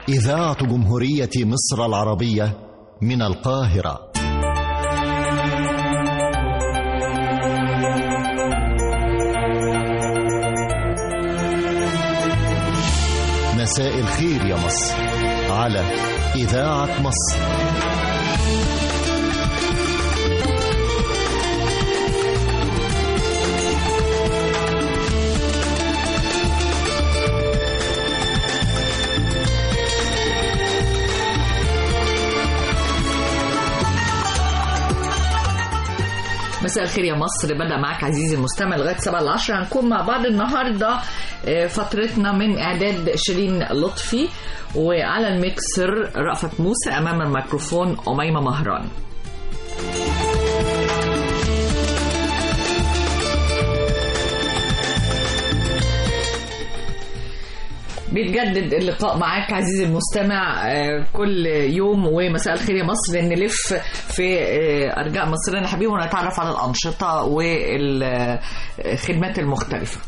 إذاعة جمهورية مصر العربية من القاهرة مساء الخير يا مصر على إذاعة مصر مساء الخير يا مصر بدأ معك عزيزي المستمع لغاية 7 ل 10 هنكون مع بعض النهاردة آه، فترتنا من إعداد شيرين لطفي وعلى الميكسر رأفت موسى أمام الميكروفون أميمة مهران بيتجدد اللقاء معاك عزيزي المستمع آه، كل يوم ومساء الخير يا مصر نلف في آه، ارجاء مصرنا الحبيبه ونتعرف على الانشطه والخدمات المختلفه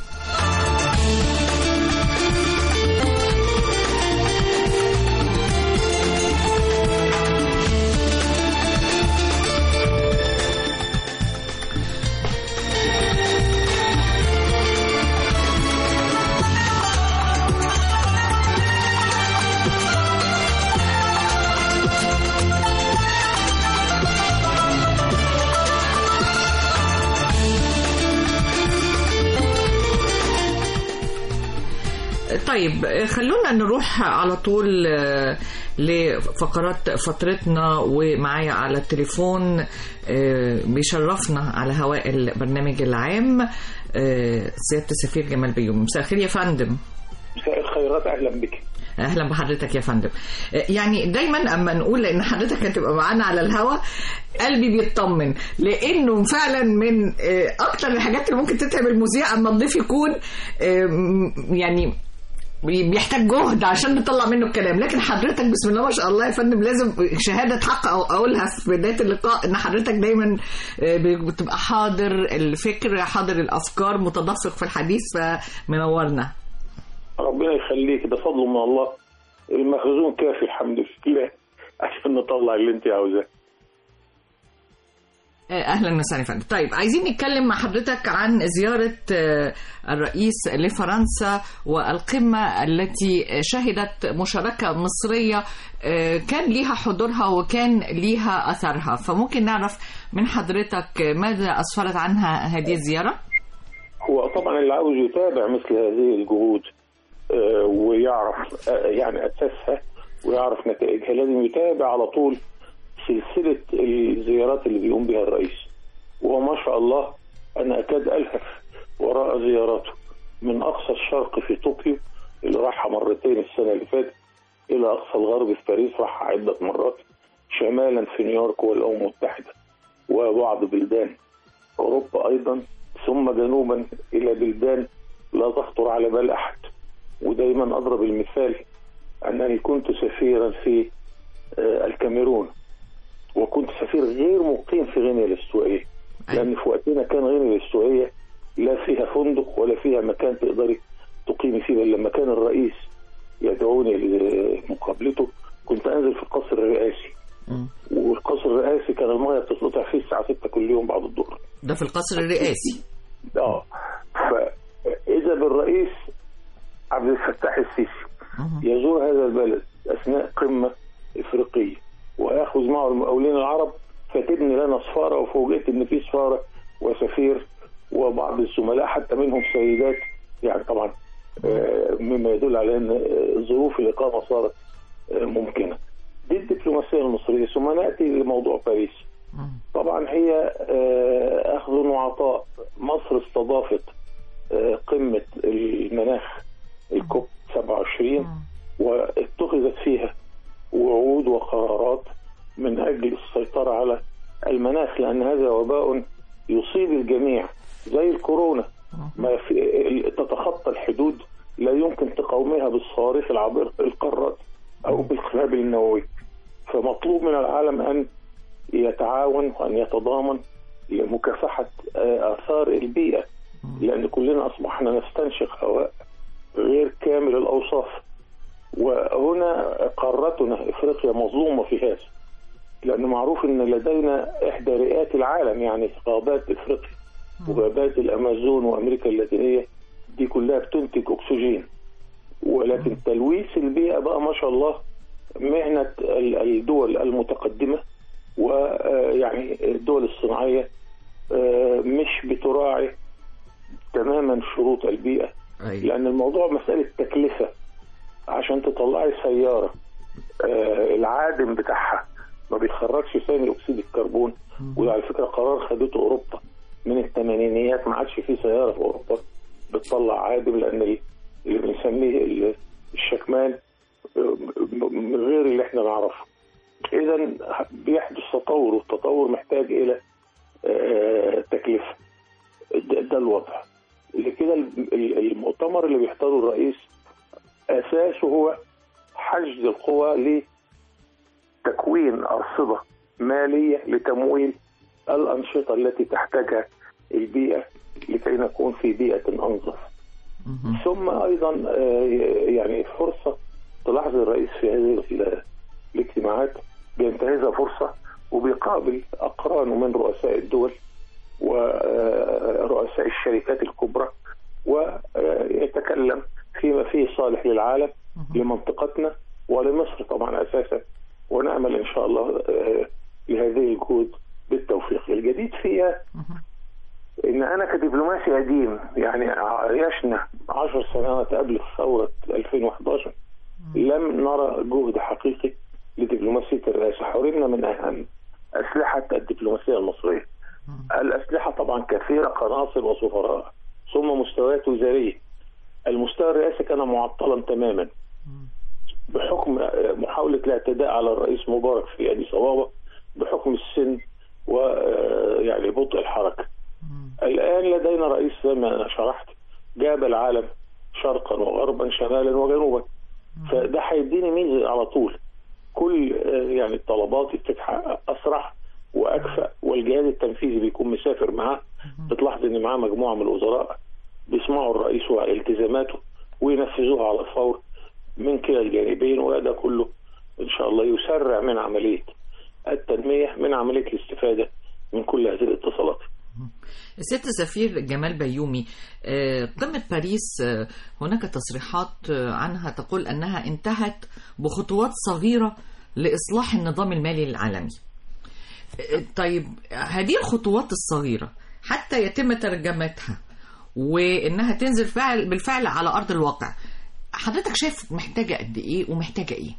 طيب آه، خلونا نروح على طول آه، لفقرات فترتنا ومعايا على التليفون آه، بيشرفنا على هواء البرنامج العام آه، سيادة السفير جمال بيومي مساء الخير يا فندم مساء الخيرات اهلا بك اهلا بحضرتك يا فندم آه، يعني دايما اما نقول ان حضرتك هتبقى معانا على الهوا قلبي بيطمن لانه فعلا من آه، اكتر الحاجات اللي ممكن تتعب المذيع اما الضيف يكون آه، م- يعني بي- بيحتاج جهد عشان نطلع منه الكلام لكن حضرتك بسم الله ما شاء الله يا فندم لازم شهاده حق او اقولها في بدايه اللقاء ان حضرتك دايما آه، بتبقى حاضر الفكر حاضر الافكار متدفق في الحديث فمنورنا ربنا يخليك ده فضل من الله المخزون كافي الحمد لله عشان نطلع اللي انت عاوزاه اهلا وسهلا يا فندم طيب عايزين نتكلم مع حضرتك عن زياره آه، الرئيس لفرنسا والقمه التي شهدت مشاركه مصريه آه، كان ليها حضورها وكان ليها اثرها فممكن نعرف من حضرتك ماذا اسفرت عنها هذه الزياره هو طبعا اللي عاوز يتابع مثل هذه الجهود آه، ويعرف آه، يعني اساسها ويعرف نتائجها لازم يتابع على طول سلسله الزيارات اللي بيقوم بها الرئيس وهو ما شاء الله انا اكاد الهف وراء زياراته من اقصى الشرق في طوكيو اللي راحها مرتين السنه اللي فاتت الى اقصى الغرب في باريس راحها عده مرات شمالا في نيويورك والامم المتحده وبعض بلدان اوروبا ايضا ثم جنوبا الى بلدان لا تخطر على بال احد ودايما اضرب المثال انني كنت سفيرا في آه، الكاميرون وكنت سفير غير مقيم في غينيا الاستوائيه لان في وقتنا كان غينيا الاستوائيه لا فيها فندق ولا فيها مكان تقدري تقيمي فيه بل لما كان الرئيس يدعوني لمقابلته كنت انزل في القصر الرئاسي والقصر الرئاسي كان الميه بتتقطع فيه الساعه 6 كل يوم بعد الظهر ده في القصر الرئاسي اه فاذا بالرئيس عبد الفتاح السيسي يزور هذا البلد اثناء قمه افريقيه وياخذ معه المقاولين العرب فتبني لنا سفاره وفوجئت ان في سفاره وسفير وبعض الزملاء حتى منهم سيدات يعني طبعا آه، مما يدل على ان آه، ظروف الاقامه صارت آه، ممكنه. دي الدبلوماسيه المصريه ثم ناتي لموضوع باريس. طبعا هي آه، اخذ وعطاء مصر استضافت آه، قمه المناخ الكوب 27 واتخذت فيها وعود وقرارات من اجل السيطره على المناخ لان هذا وباء يصيب الجميع زي الكورونا ما في تتخطى الحدود لا يمكن تقاومها بالصواريخ العابره القارات او بالقنابل النوويه فمطلوب من العالم ان يتعاون وان يتضامن لمكافحه آه، اثار البيئه لان كلنا اصبحنا نستنشق هواء غير كامل الاوصاف وهنا قارتنا افريقيا مظلومه في هذا لان معروف ان لدينا احدى رئات العالم يعني غابات افريقيا وغابات الامازون وامريكا اللاتينيه دي كلها بتنتج اكسجين ولكن تلويث البيئه بقى ما شاء الله مهنه ال- الدول المتقدمه ويعني الدول الصناعيه آه، مش بتراعي تماما شروط البيئه أيوة. لان الموضوع مساله تكلفه عشان تطلعي سياره آه، العادم بتاعها ما بيخرجش ثاني اكسيد الكربون وده على فكره قرار خدته اوروبا من الثمانينيات ما عادش في سياره في اوروبا بتطلع عادم لان ال- اللي بنسميه ال- الشكمان آه، م- م- غير اللي احنا نعرفه اذا بيحدث تطور والتطور محتاج الى آه، تكلفه ده, ده الوضع لكده ال- ال- المؤتمر اللي بيحضره الرئيس اساسه هو حشد القوى لتكوين ارصده ماليه لتمويل الانشطه التي تحتاجها البيئه لكي نكون في بيئه انظف. ثم ايضا آه، يعني فرصه تلاحظ الرئيس في هذه ال- الاجتماعات بينتهزها فرصه وبيقابل اقرانه من رؤساء الدول ورؤساء الشركات الكبرى ويتكلم فيما فيه صالح للعالم لمنطقتنا ولمصر طبعا اساسا ونامل ان شاء الله آه، لهذه الجهود بالتوفيق الجديد فيها ان انا كدبلوماسي قديم يعني عشنا عشر سنوات قبل ثورة 2011 لم نرى جهد حقيقي لدبلوماسية الرئاسة حرمنا من اهم اسلحة الدبلوماسية المصرية الاسلحة طبعا كثيرة قناصر وسفراء ثم مستويات وزارية المستوى الرئاسي كان معطلا تماما بحكم محاولة الاعتداء على الرئيس مبارك في أديس أبابا بحكم السن ويعني بطء الحركة الآن لدينا رئيس زي ما أنا شرحت جاب العالم شرقا وغربا شمالا وجنوبا فده هيديني ميزة على طول كل آه، يعني الطلبات بتتحقق أسرع وأكفأ والجهاز التنفيذي بيكون مسافر معاه بتلاحظ إن معاه مجموعة من الوزراء بيسمعوا الرئيس والتزاماته وينفذوها على الفور من كلا الجانبين وهذا كله ان شاء الله يسرع من عمليه التنميه من عمليه الاستفاده من كل هذه الاتصالات. الست سفير جمال بيومي آه، قمة باريس آه، هناك تصريحات آه، عنها تقول أنها انتهت بخطوات صغيرة لإصلاح النظام المالي العالمي آه، طيب هذه الخطوات الصغيرة حتى يتم ترجمتها وإنها تنزل فعل بالفعل على أرض الواقع حضرتك شايف محتاجة قد إيه ومحتاجة إيه؟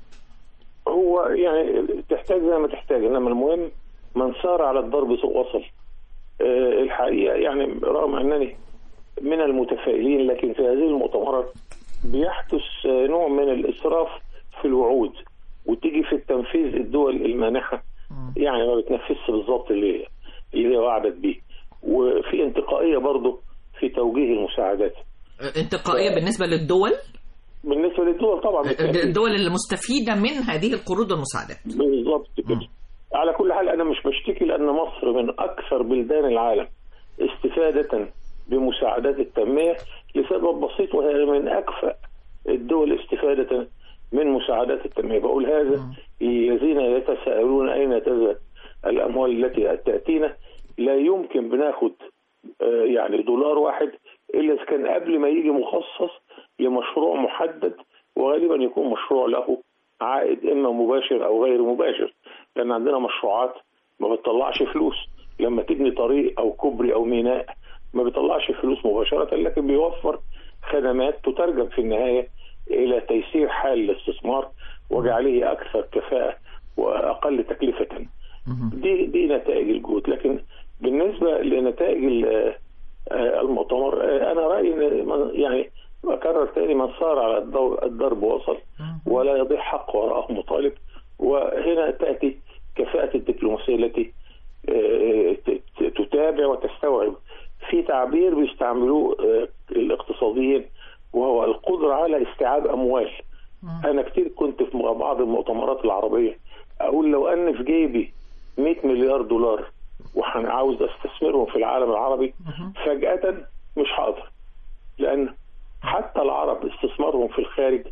هو يعني تحتاج زي ما تحتاج انما المهم من سار على الضرب وصل. آه، الحقيقه يعني رغم انني من المتفائلين لكن في هذه المؤتمرات بيحدث آه، نوع من الاسراف في الوعود وتيجي في التنفيذ الدول المانحه يعني ما بتنفذش بالظبط اللي اللي هي وعدت بيه وفي انتقائيه برضه في توجيه المساعدات آه، انتقائية بالنسبة للدول بالنسبه للدول طبعا بالتأكيد. الدول المستفيدة من هذه القروض والمساعدات بالظبط كده على كل حال انا مش بشتكي لان مصر من اكثر بلدان العالم استفاده بمساعدات التنميه لسبب بسيط وهي من اكفأ الدول استفاده من مساعدات التنميه بقول هذا للذين يتساءلون اين تذهب الاموال التي تاتينا لا يمكن بناخد آه، يعني دولار واحد الا اذا كان قبل ما يجي مخصص لمشروع محدد وغالبا يكون مشروع له عائد اما مباشر او غير مباشر لان عندنا مشروعات ما بتطلعش فلوس لما تبني طريق او كوبري او ميناء ما بيطلعش فلوس مباشره لكن بيوفر خدمات تترجم في النهايه الى تيسير حال الاستثمار وجعله اكثر كفاءه واقل تكلفه دي دي نتائج الجهود لكن بالنسبه لنتائج ال- آه، المؤتمر آه، انا رايي ان من- يعني اكرر تاني من صار على الضو- الضرب وصل ولا يضيع حق وراءه مطالب وهنا تاتي كفاءه الدبلوماسيه التي آه، ت- ت- تتابع وتستوعب في تعبير بيستعملوه آه، الاقتصاديين وهو القدره على استيعاب اموال انا كتير كنت في بعض المؤتمرات العربيه اقول لو ان في جيبي 100 مليار دولار وعاوز استثمرهم في العالم العربي فجاه مش هقدر لان حتى العرب استثمارهم في الخارج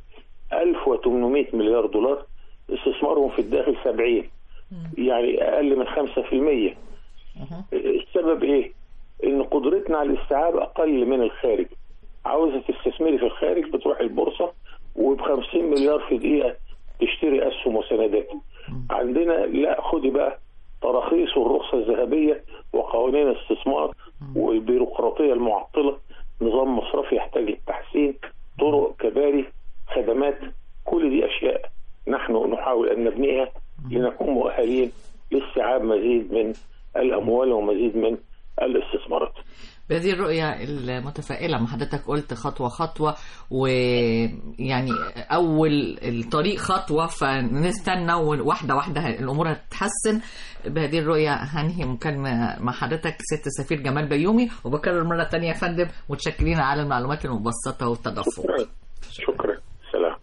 1800 مليار دولار استثمارهم في الداخل 70 يعني اقل من 5% السبب ايه؟ ان قدرتنا على الاستيعاب اقل من الخارج عاوزه تستثمري في الخارج بتروح البورصه وب 50 مليار في دقيقه تشتري اسهم وسندات عندنا لا خدي بقى تراخيص والرخصه الذهبيه وقوانين الاستثمار والبيروقراطيه المعطله نظام مصرفي يحتاج للتحسين طرق كباري خدمات كل دي اشياء نحن نحاول ان نبنيها لنكون مؤهلين لاستيعاب مزيد من الاموال ومزيد من الاستثمارات بهذه الرؤية المتفائلة ما حضرتك قلت خطوة خطوة ويعني أول الطريق خطوة فنستنى واحدة واحدة الأمور هتتحسن بهذه الرؤية هنهي مكالمة مع حضرتك ست سفير جمال بيومي وبكرر مرة تانية يا فندم متشكرين على المعلومات المبسطة والتدفق شكرا شكرا سلام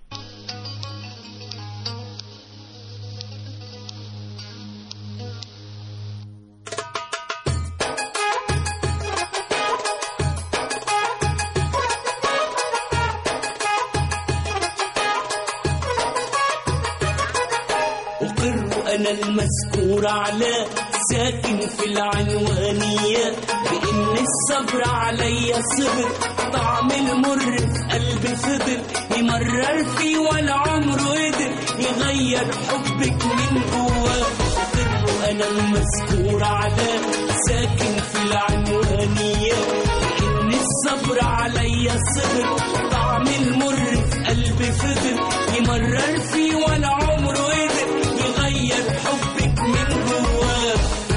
أقر أنا المذكور على ساكن في العنوانية بإن الصبر عليا صبر طعم المر في قلبي فضل يمرر فيه ولا عمره قدر يغير حبك من جواه أقر أنا المذكور على ساكن في العنوانية بإن الصبر عليا صبر طعم المر في قلبي فضل يمرر فيه ولا عمره قدر يغير حبك من جواه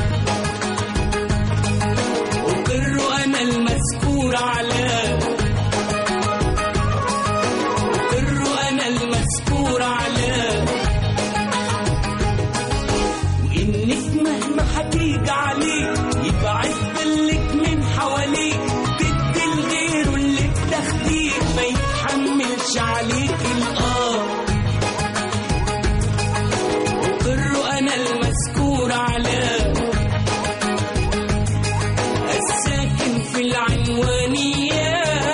أقر أنا المذكور على أقر أنا المذكور على وإنك مهما هتيجي عليه يبعد ظلك من حواليك تدي لغيره اللي بتاخديه ما يتحملش عليك الآه أقر أنا المذكور على الساكن في العنوانية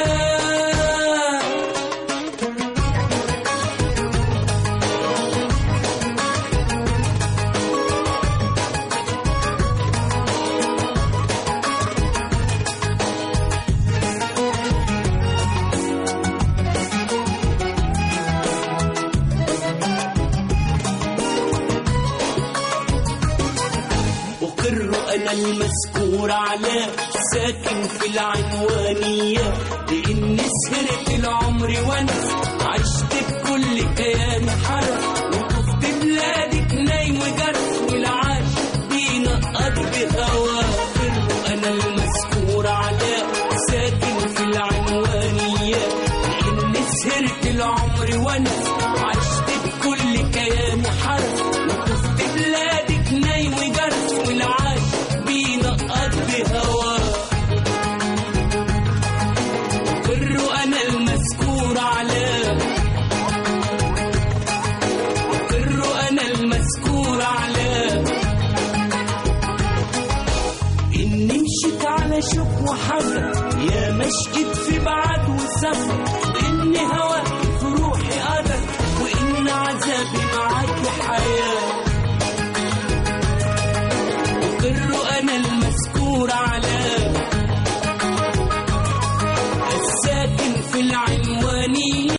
أقر أنا المذكور على ساكن في العنوانية لأن سهرت العمر وأنا عشت بكل كيان حرف وطفت بلادك نايم وجرس والعاش بينقض بهوا أقر أنا المذكور على ساكن في العنوانية لأن سهرت العمر وأنا عشت بكل كيان حرف وطفت بلادك نايم وجرس والعاش بينقض بهوا أقر أنا المذكور على أقر أنا المذكور على إني مشيت على شوك وحذر يا مشيت في بعد وسفر وإن هواك في روحي قدر وإن عذابي معاك حياة أقر أنا المذكور على الساكن في العنوانية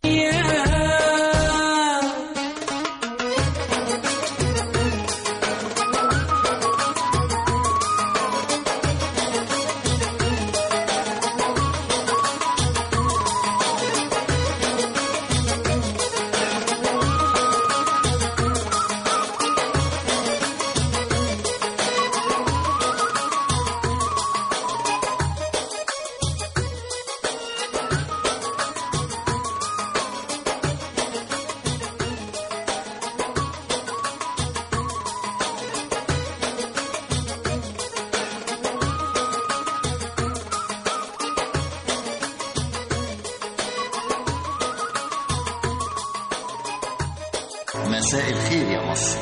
مساء الخير يا مصر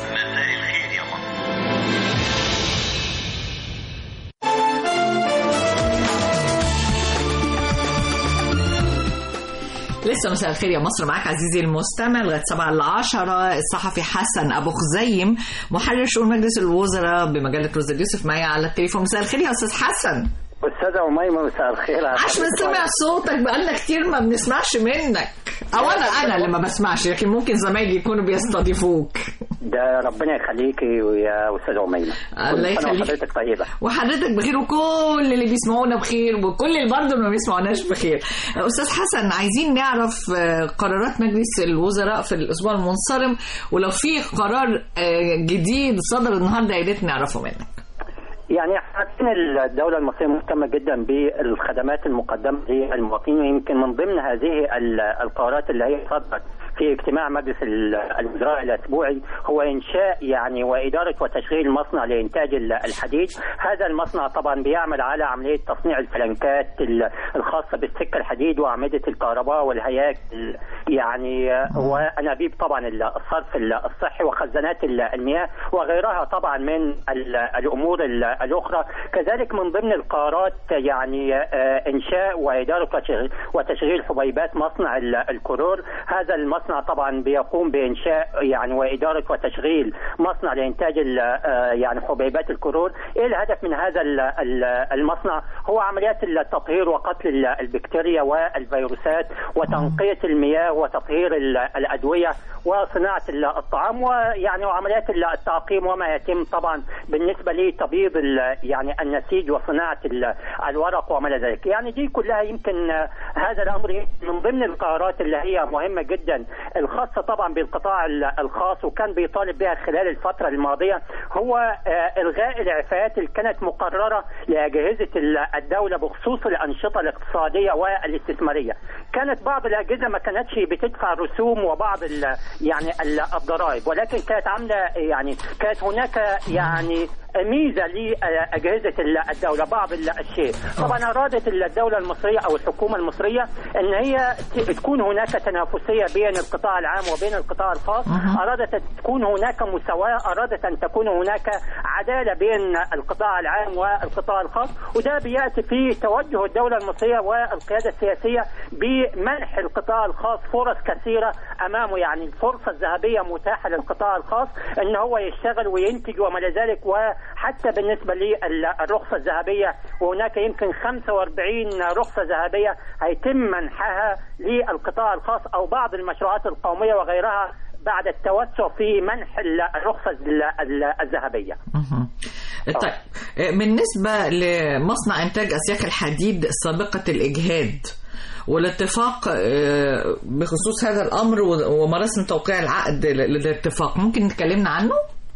لسه مساء الخير يا مصر معاك عزيزي المستمع لغايه 7 ل 10 الصحفي حسن ابو خزيم محرر شؤون مجلس الوزراء بمجله روز اليوسف معايا على التليفون مساء الخير يا استاذ حسن استاذه اميمه مساء الخير عاش بنسمع صوتك بقالنا كتير ما بنسمعش منك او انا انا اللي ما بسمعش لكن ممكن زمايلي يكونوا بيستضيفوك ده ربنا يخليكي يا استاذه اميمه الله كل سنة يخليك. وحضرتك طيبه وحضرتك بخير وكل اللي بيسمعونا بخير وكل اللي برضه ما بيسمعوناش بخير استاذ حسن عايزين نعرف آه، قرارات مجلس الوزراء في الاسبوع المنصرم ولو في قرار آه، جديد صدر النهارده يا ريت نعرفه منك يعني عارفين الدولة المصرية مهتمة جدا بالخدمات المقدمة للمواطنين ويمكن من ضمن هذه ال- القرارات اللي هي صدرت في اجتماع مجلس ال- الوزراء الأسبوعي هو إنشاء يعني وإدارة وتشغيل مصنع لإنتاج ال- الحديد هذا المصنع طبعا بيعمل على عملية تصنيع الفلنكات ال- الخاصة بالسكة الحديد وأعمدة الكهرباء والهياكل يعني وأنابيب طبعا الصرف الصحي وخزانات ال- المياه وغيرها طبعا من ال- الأمور ال- الأخرى كذلك من ضمن القرارات يعني آه، إنشاء وإدارة وتشغيل- وتشغيل حبيبات مصنع ال- الكرور هذا المصنع طبعا بيقوم بإنشاء يعني وإدارة وتشغيل مصنع لإنتاج ال- آه، يعني حبيبات الكرور إيه الهدف من هذا ال- ال- المصنع هو عمليات التطهير وقتل ال- البكتيريا والفيروسات وتنقية المياه وتطهير ال- الأدوية وصناعة ال- الطعام ويعني وعمليات ال- التعقيم وما يتم طبعا بالنسبة لتبييض ال- يعني النسيج وصناعة ال- الورق وما إلى ذلك يعني دي كلها يمكن آه، هذا الأمر من ضمن القرارات اللي هي مهمة جدا الخاصة طبعا بالقطاع ال- الخاص وكان بيطالب بها خلال الفترة الماضية هو آه، إلغاء الإعفاءات اللي كانت مقررة لأجهزة ال- الدولة بخصوص الأنشطة الاقتصادية والاستثمارية كانت بعض الأجهزة ما كانتش بتدفع رسوم وبعض ال- يعني ال- الضرائب ولكن كانت عاملة يعني كانت هناك يعني ميزة لأجهزة ال- الدولة بعض ال- الشيء طبعا أرادت الدولة المصرية أو الحكومة المصرية أن هي ت- تكون هناك تنافسية بين القطاع العام وبين القطاع الخاص أرادت أن تكون هناك مساواة أرادت أن تكون هناك عدالة بين القطاع العام والقطاع الخاص وده بيأتي في توجه الدولة المصرية والقيادة السياسية بمنح القطاع الخاص فرص كثيرة أمامه يعني الفرصة الذهبية متاحة للقطاع الخاص أن هو يشتغل وينتج وما إلى ذلك وحتى بالنسبة للرخصة الذهبية وهناك يمكن 45 رخصة ذهبية هيتم منحها للقطاع الخاص أو بعض المشروعات القومية وغيرها بعد التوسع في منح الرخصة ال- ال- الذهبية مهم. طيب آه، بالنسبة لمصنع إنتاج أسياخ الحديد سابقة الإجهاد والاتفاق آه، بخصوص هذا الأمر و- ومراسم توقيع العقد ل- للاتفاق ممكن نتكلمنا عنه؟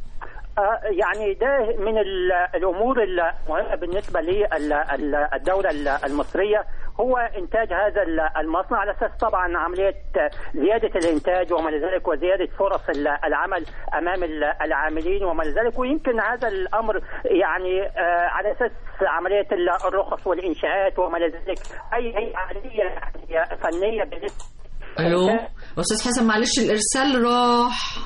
آه، يعني ده من ال- الامور المهمه بالنسبه للدوله المصريه هو انتاج هذا ال- المصنع على اساس طبعا عمليه زياده الانتاج وما الى ذلك وزياده فرص ال- العمل امام ال- العاملين وما الى ذلك ويمكن هذا الامر يعني آه، على اساس عمليه ال- الرخص والانشاءات وما الى ذلك اي اي عمليه يعني فنيه بالنسبه أيوه أستاذ حسن معلش الإرسال راح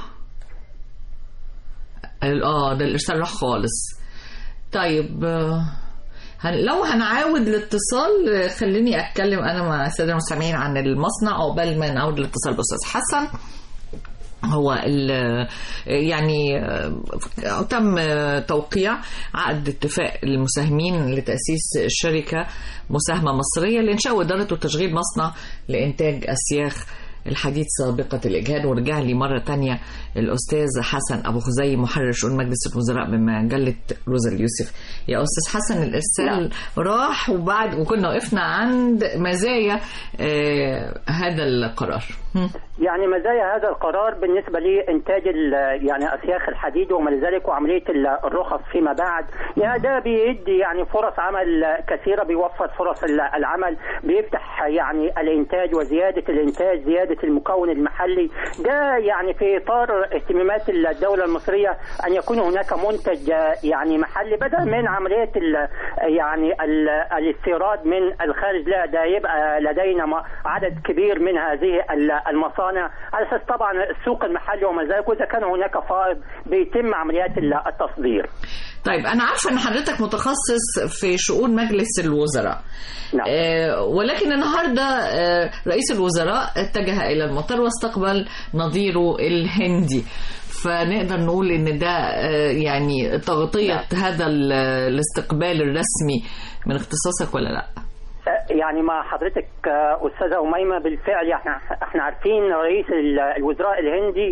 اه ده الإرسال راح خالص طيب آه، هن... لو هنعاود الاتصال آه، خليني أتكلم أنا مع السادة المستمعين عن المصنع عقبال ما نعود الاتصال بأستاذ حسن هو ال يعني آه، تم آه، توقيع عقد اتفاق المساهمين لتأسيس شركة مساهمة مصرية لإنشاء وإدارة وتشغيل مصنع لإنتاج أسياخ الحديث سابقة الإجهاد ورجع لي مرة تانية الأستاذ حسن أبو خزي محرر شؤون مجلس الوزراء بمجلة روزا اليوسف يا أستاذ حسن الإرسال راح وبعد وكنا وقفنا عند مزايا آه هذا القرار هم. يعني مزايا هذا القرار بالنسبة لإنتاج ال- يعني أسياخ الحديد وما لذلك وعملية ال- الرخص فيما بعد يعني ده بيدي يعني فرص عمل كثيرة بيوفر فرص ال- العمل بيفتح يعني الإنتاج وزيادة الإنتاج زيادة المكون المحلي ده يعني في إطار اهتمامات الدولة المصرية أن يكون هناك منتج يعني محلي بدل من عملية ال- يعني ال- الاستيراد من الخارج لا ده يبقى لدينا م- عدد كبير من هذه ال- المصانع على اساس طبعا السوق المحلي وما ذلك واذا كان هناك فائض بيتم عمليات التصدير. طيب انا عارفه ان حضرتك متخصص في شؤون مجلس الوزراء نعم. آه ولكن النهارده آه رئيس الوزراء اتجه الى المطار واستقبل نظيره الهندي فنقدر نقول ان ده آه يعني تغطيه نعم. هذا ال- الاستقبال الرسمي من اختصاصك ولا لا؟ يعني مع حضرتك آه، استاذه اميمه بالفعل احنا احنا عارفين رئيس ال- الوزراء الهندي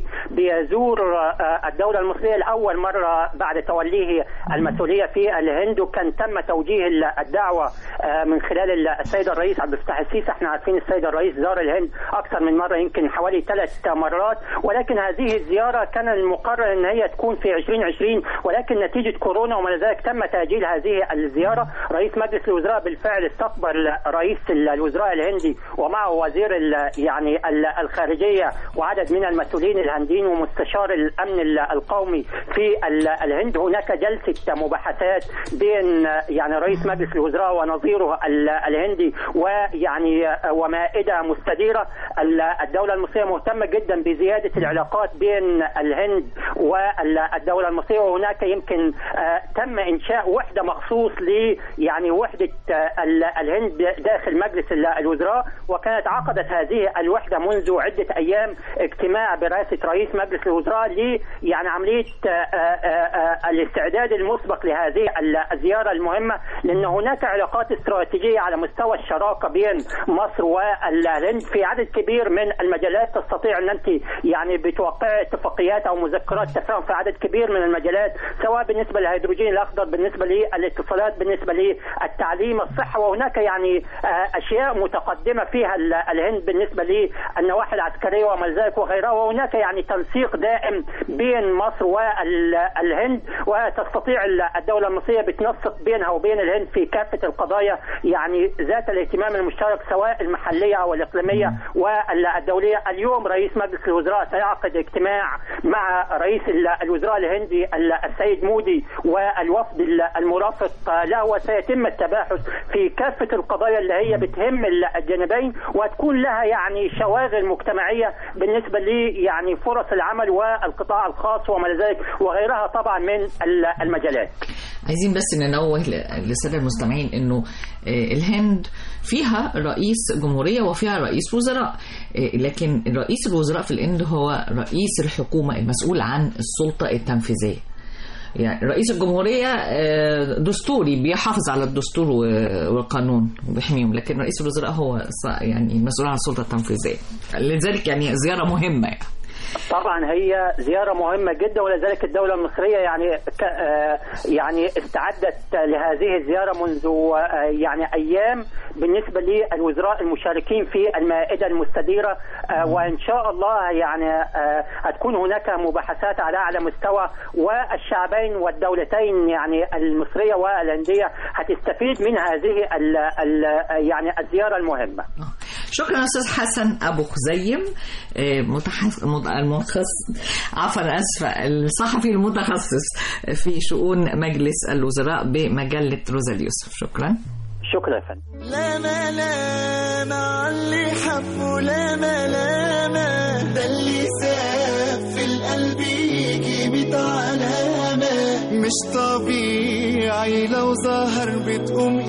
بيزور آه، الدوله المصريه لاول مره بعد توليه المسؤوليه في الهند وكان تم توجيه ال- الدعوه آه، من خلال ال- السيد الرئيس عبد الفتاح السيسي احنا عارفين السيد الرئيس زار الهند اكثر من مره يمكن حوالي ثلاث مرات ولكن هذه الزياره كان المقرر ان هي تكون في 2020 ولكن نتيجه كورونا وما إلى ذلك تم تاجيل هذه الزياره رئيس مجلس الوزراء بالفعل استقبل رئيس الوزراء الهندي ومعه وزير ال- يعني ال- الخارجيه وعدد من المسؤولين الهنديين ومستشار الامن ال- القومي في ال- الهند هناك جلسه مباحثات بين يعني رئيس مجلس الوزراء ونظيره ال- الهندي ويعني ومائده مستديره ال- الدوله المصريه مهتمه جدا بزياده العلاقات بين الهند والدوله المصريه وهناك يمكن آه، تم انشاء وحده مخصوص ل يعني وحده آه، ال- الهند داخل مجلس ال- الوزراء وكانت عقدت هذه الوحده منذ عده ايام اجتماع برئاسه رئيس مجلس الوزراء ل يعني عمليه آه، آه، آه، الاستعداد المسبق لهذه ال- الزياره المهمه لان هناك علاقات استراتيجيه على مستوى الشراكه بين مصر والهند في عدد كبير من المجالات تستطيع ان انت يعني بتوقع اتفاقيات او مذكرات تفاهم في عدد كبير من المجالات سواء بالنسبه للهيدروجين الاخضر بالنسبه للاتصالات بالنسبه للتعليم الصحه وهناك يعني آه، اشياء متقدمه فيها ال- الهند بالنسبه للنواحي العسكريه وما ذلك وغيرها وهناك يعني تنسيق دائم بين مصر والهند وتستطيع ال- الدوله المصريه بتنسق بينها وبين الهند في كافه القضايا يعني ذات الاهتمام المشترك سواء المحليه او الاقليميه والدوليه اليوم رئيس مجلس الوزراء سيعقد اجتماع مع رئيس ال- الوزراء الهندي ال- السيد مودي والوفد ال- المرافق له وسيتم التباحث في كافه القضايا اللي هي بتهم ال- الجانبين وتكون لها يعني شواغل مجتمعيه بالنسبه لي يعني فرص العمل والقطاع الخاص وما إلى ذلك وغيرها طبعا من ال- المجالات. عايزين بس ننوه ل- للساده المستمعين انه آه، الهند فيها رئيس جمهوريه وفيها رئيس وزراء آه، لكن رئيس الوزراء في الهند هو رئيس الحكومه المسؤول عن السلطه التنفيذيه يعني رئيس الجمهورية آه، دستوري بيحافظ على الدستور و- والقانون وبيحميهم لكن رئيس الوزراء هو ص- يعني المسؤول عن السلطة التنفيذية لذلك يعني زيارة مهمة يعني. طبعا هي زياره مهمه جدا ولذلك الدوله المصريه يعني ك آه يعني استعدت لهذه الزياره منذ آه يعني ايام بالنسبه للوزراء المشاركين في المائده المستديره آه وان شاء الله يعني آه هتكون هناك مباحثات على اعلى مستوى والشعبين والدولتين يعني المصريه والهنديه هتستفيد من هذه ال ال يعني الزياره المهمه. شكرا استاذ حسن ابو خزيم آه، متحس... مت- المتخصص عفوا أنا اسفه الصحفي المتخصص في شؤون مجلس الوزراء بمجله روزا اليوسف شكرا شكرا يا فندم. لا ملامة عاللي حبه لا ملامة ده اللي ساب في القلب يجي ميت علامة مش طبيعي لو ظهر بتقوم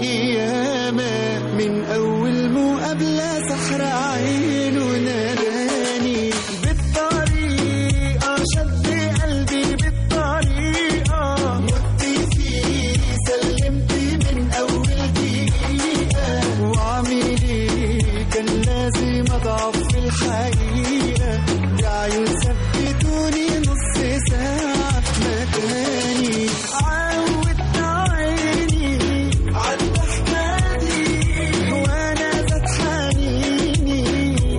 قيامة من أول مقابلة سحر عينه ناداني بالطريقة شد قلبي بالطريقة مت فيه سلمت من أول دقيقة وعميلي كان لازم أضعف في الحقيقة يا عيون ثبتوني نص ساعة في مكاني عودت عيني عالضحكة دي وأنا زاد حنيني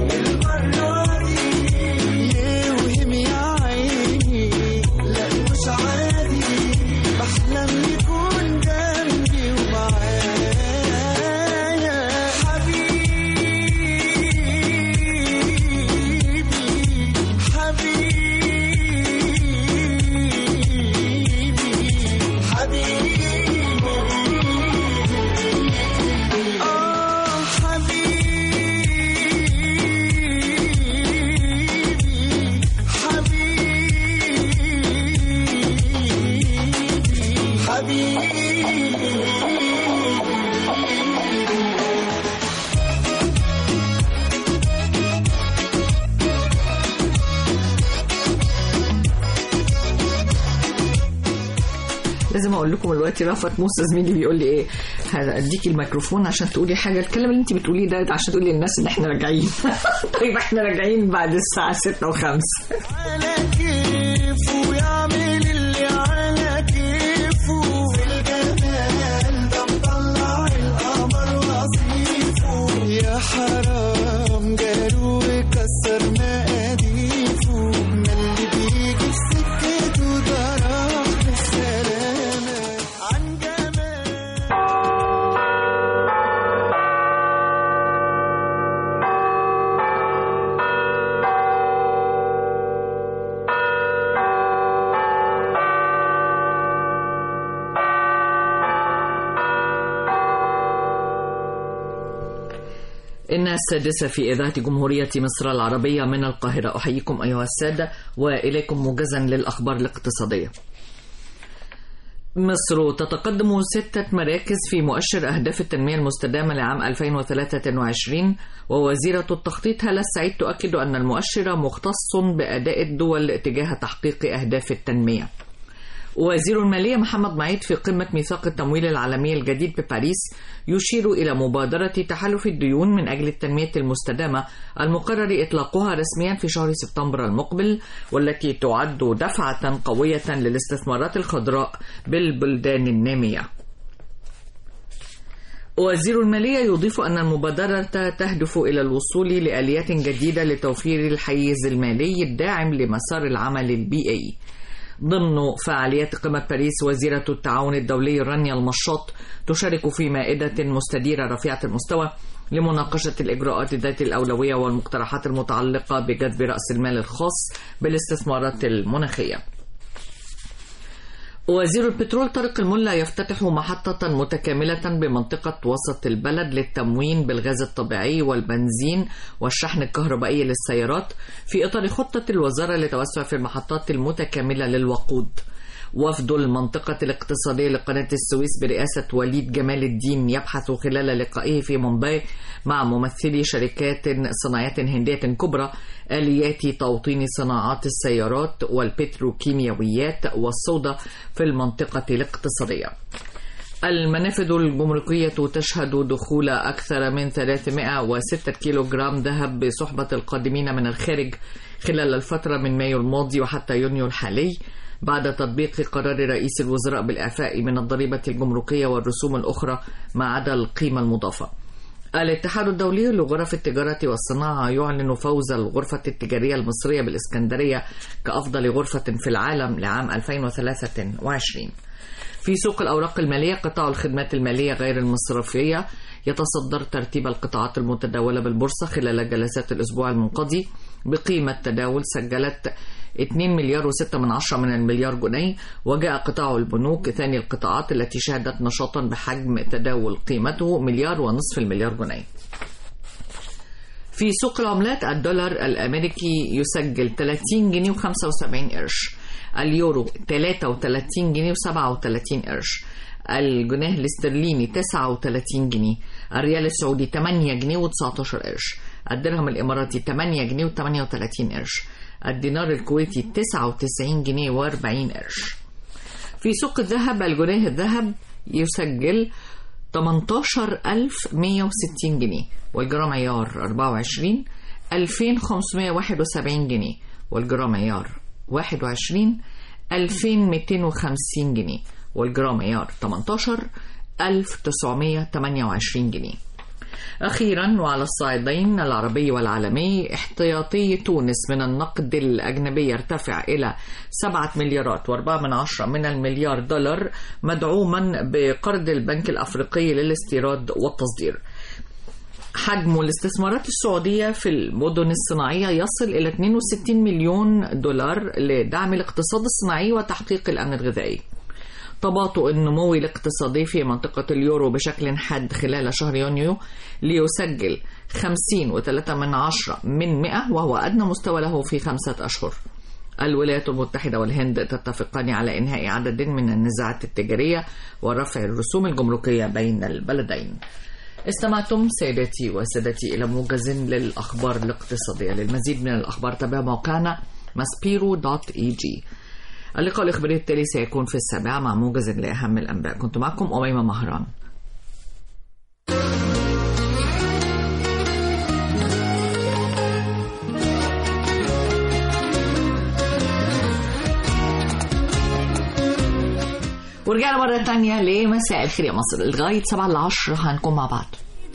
لازم اقول لكم دلوقتي رفعت موسى زميلي بيقول لي ايه هذا اديك الميكروفون عشان تقولي حاجه الكلام اللي انت بتقوليه ده عشان تقولي للناس ان احنا راجعين طيب احنا راجعين بعد الساعه 6 و5 على كيفه يعمل اللي على كيفه في الجمال ده مطلع القمر وصيفه يا حرام جاله كسر مقاديفه ما اللي بيجي في سكته ده راح بالسلامة عن جمال إنها السادسة في إذاعة جمهورية مصر العربية من القاهرة أحييكم أيها السادة وإليكم موجزا للأخبار الاقتصادية مصر تتقدم ستة مراكز في مؤشر أهداف التنمية المستدامة لعام 2023 ووزيرة التخطيط هالة السعيد تؤكد أن المؤشر مختص بأداء الدول تجاه تحقيق أهداف التنمية وزير المالية محمد معيد في قمة ميثاق التمويل العالمي الجديد بباريس يشير إلى مبادرة تحالف الديون من أجل التنمية المستدامة المقرر إطلاقها رسميا في شهر سبتمبر المقبل والتي تعد دفعة قوية للاستثمارات الخضراء بالبلدان النامية. وزير المالية يضيف أن المبادرة تهدف إلى الوصول لآليات جديدة لتوفير الحيز المالي الداعم لمسار العمل البيئي. ضمن فعاليات قمة باريس وزيرة التعاون الدولي رانيا المشاط تشارك في مائدة مستديرة رفيعة المستوى لمناقشة الإجراءات ذات الأولوية والمقترحات المتعلقة بجذب رأس المال الخاص بالاستثمارات المناخية. وزير البترول طارق الملا يفتتح محطة متكاملة بمنطقة وسط البلد للتموين بالغاز الطبيعي والبنزين والشحن الكهربائي للسيارات في إطار خطة الوزارة للتوسع في المحطات المتكاملة للوقود. وفد المنطقة الاقتصادية لقناة السويس برئاسة وليد جمال الدين يبحث خلال لقائه في مومباي مع ممثلي شركات صناعية هندية كبرى آليات توطين صناعات السيارات والبتروكيماويات والصودا في المنطقة الاقتصادية. المنافذ الجمركية تشهد دخول أكثر من 306 كيلوغرام ذهب بصحبة القادمين من الخارج خلال الفترة من مايو الماضي وحتى يونيو الحالي بعد تطبيق قرار رئيس الوزراء بالإعفاء من الضريبة الجمركية والرسوم الأخرى ما عدا القيمة المضافة. الاتحاد الدولي لغرف التجارة والصناعة يعلن فوز الغرفة التجارية المصرية بالإسكندرية كأفضل غرفة في العالم لعام 2023 في سوق الأوراق المالية قطاع الخدمات المالية غير المصرفية يتصدر ترتيب القطاعات المتداولة بالبورصة خلال جلسات الأسبوع المنقضي بقيمة تداول سجلت 2 مليار و6 من عشرة من المليار جنيه وجاء قطاع البنوك ثاني القطاعات التي شهدت نشاطا بحجم تداول قيمته مليار ونصف المليار جنيه في سوق العملات الدولار الأمريكي يسجل 30 جنيه و75 قرش اليورو 33 جنيه و37 قرش الجنيه الاسترليني 39 جنيه الريال السعودي 8 جنيه و19 قرش الدرهم الإماراتي 8 جنيه و38 قرش الدينار الكويتي 99 جنيه و40 قرش في سوق الذهب الجنيه الذهب يسجل 18160 جنيه والجرام عيار 24 2571 جنيه والجرام عيار 21 2250 جنيه والجرام عيار 18 1928 جنيه أخيرا وعلى الصعيدين العربي والعالمي احتياطي تونس من النقد الأجنبي يرتفع إلى 7 مليارات و4 من عشرة من المليار دولار مدعوما بقرض البنك الأفريقي للاستيراد والتصدير حجم الاستثمارات السعودية في المدن الصناعية يصل إلى 62 مليون دولار لدعم الاقتصاد الصناعي وتحقيق الأمن الغذائي تباطؤ النمو الاقتصادي في منطقة اليورو بشكل حاد خلال شهر يونيو ليسجل 50.3 من عشرة من 100 وهو أدنى مستوى له في خمسة أشهر الولايات المتحدة والهند تتفقان على إنهاء عدد من النزاعات التجارية ورفع الرسوم الجمركية بين البلدين استمعتم سيداتي وسادتي إلى موجز للأخبار الاقتصادية للمزيد من الأخبار تابع موقعنا ماسبيرو دوت اي جي اللقاء الإخباري التالي سيكون في السابعة مع موجز لأهم الأنباء كنت معكم أميمة مهران ورجعنا مرة تانية لمساء الخير يا مصر لغاية 7 ل 10 هنكون مع بعض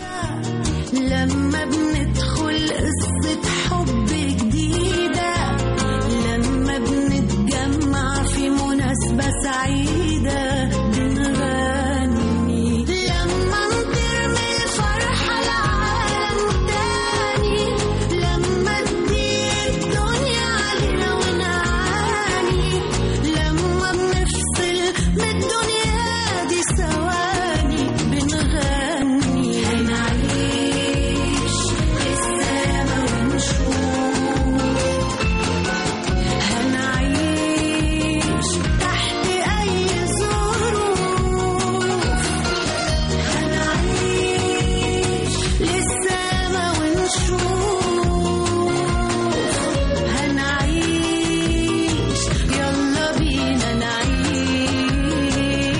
لما بندخل قصة حب جديدة لما بنتجمع في مناسبة سعيدة بنغني لما نطير من الفرحة لعالم تاني لما تضيق الدنيا علينا ونعاني لما بنفصل من الدنيا دي ثواني بنغني هنعيش السما ونشوف هنعيش تحت أي ظروف هنعيش للسما ونشوف هنعيش يلا بينا نعيش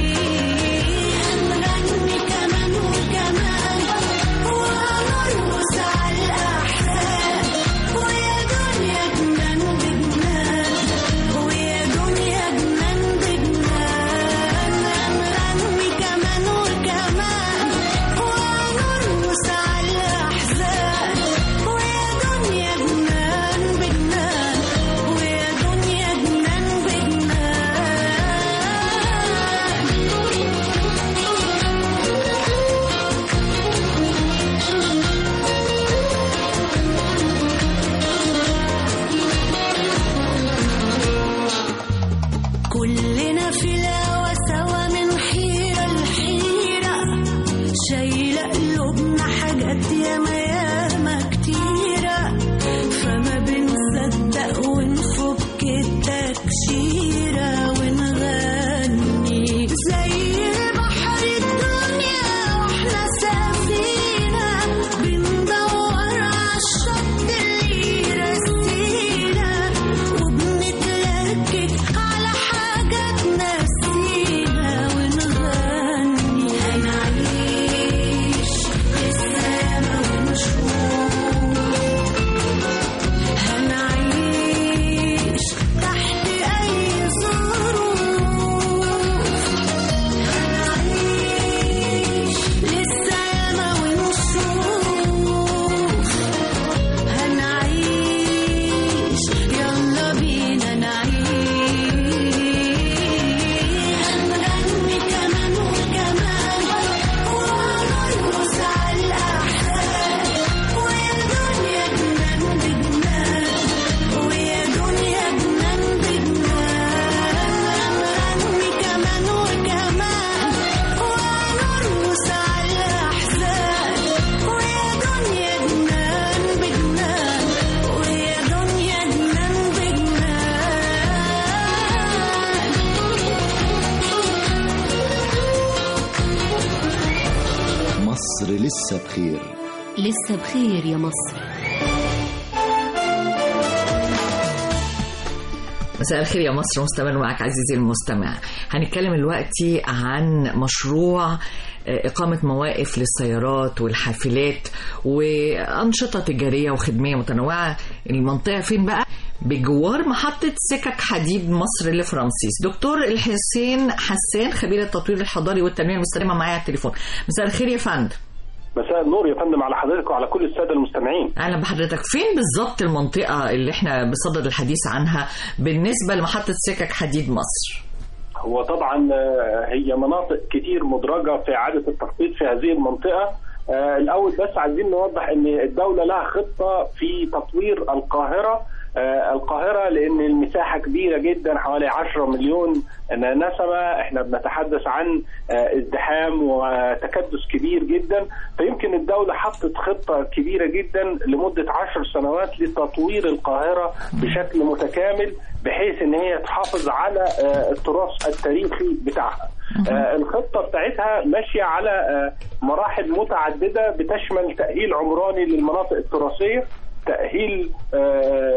هنغني كمان وكمان وهنرقص على الأحزان ويا دنيا جنان بجنان ويا دنيا جنان بجنان هنغني كمان وكمان وهنرقص على الأحزان ويا دنيا جنان بجنان ويا دنيا جنان بجنان كلنا في الهوا سوا من حيرة لحيرة شايلة قلوبنا حاجات ياما ياما كتيرة فما بنصدق ونفك التكشيرة ونغني زي البحر الدنيا واحنا سفينة بندور عالشط اللي يرسينا وبنتلكك على حاجة تنسينا ونغني هنعيش السما ونشوف هنعيش تحت أي ظروف هنعيش للسما ونشوف هنعيش يلا بينا نعيش هنغني كمان وكمان وهنرقص على الأحزان ويا دنيا جنان بجنان ويا دنيا جنان بجنان هنغني كمان وكمان وهنرقص على الأحزان ويا دنيا جنان بجنان ويا دنيا جنان بجنان مصر لسه بخير لسه بخير يا مصر مساء الخير يا مصر مستمر معك عزيزي المستمع هنتكلم دلوقتي عن مشروع آه، إقامة مواقف للسيارات والحافلات وأنشطة تجارية وخدمية متنوعة المنطقة فين بقى؟ بجوار محطة سكك حديد مصر لفرانسيس دكتور الحسين حسان خبير التطوير الحضاري والتنمية المستدامة معايا على التليفون مساء الخير يا فندم مساء النور يا فندم على حضرتك وعلى كل الساده المستمعين اهلا بحضرتك فين بالظبط المنطقه اللي احنا بصدد الحديث عنها بالنسبه لمحطه سكك حديد مصر هو طبعا آه، هي مناطق كتير مدرجه في اعاده التخطيط في هذه المنطقه آه، الاول بس عايزين نوضح ان الدوله لها خطه في تطوير القاهره آه، القاهرة لأن المساحة كبيرة جدا حوالي 10 مليون نسمة احنا بنتحدث عن آه، ازدحام وتكدس كبير جدا فيمكن الدولة حطت خطة كبيرة جدا لمدة 10 سنوات لتطوير القاهرة بشكل متكامل بحيث ان هي تحافظ على آه، التراث التاريخي بتاعها آه، الخطة بتاعتها ماشية على آه، مراحل متعددة بتشمل تأهيل عمراني للمناطق التراثية تأهيل آه،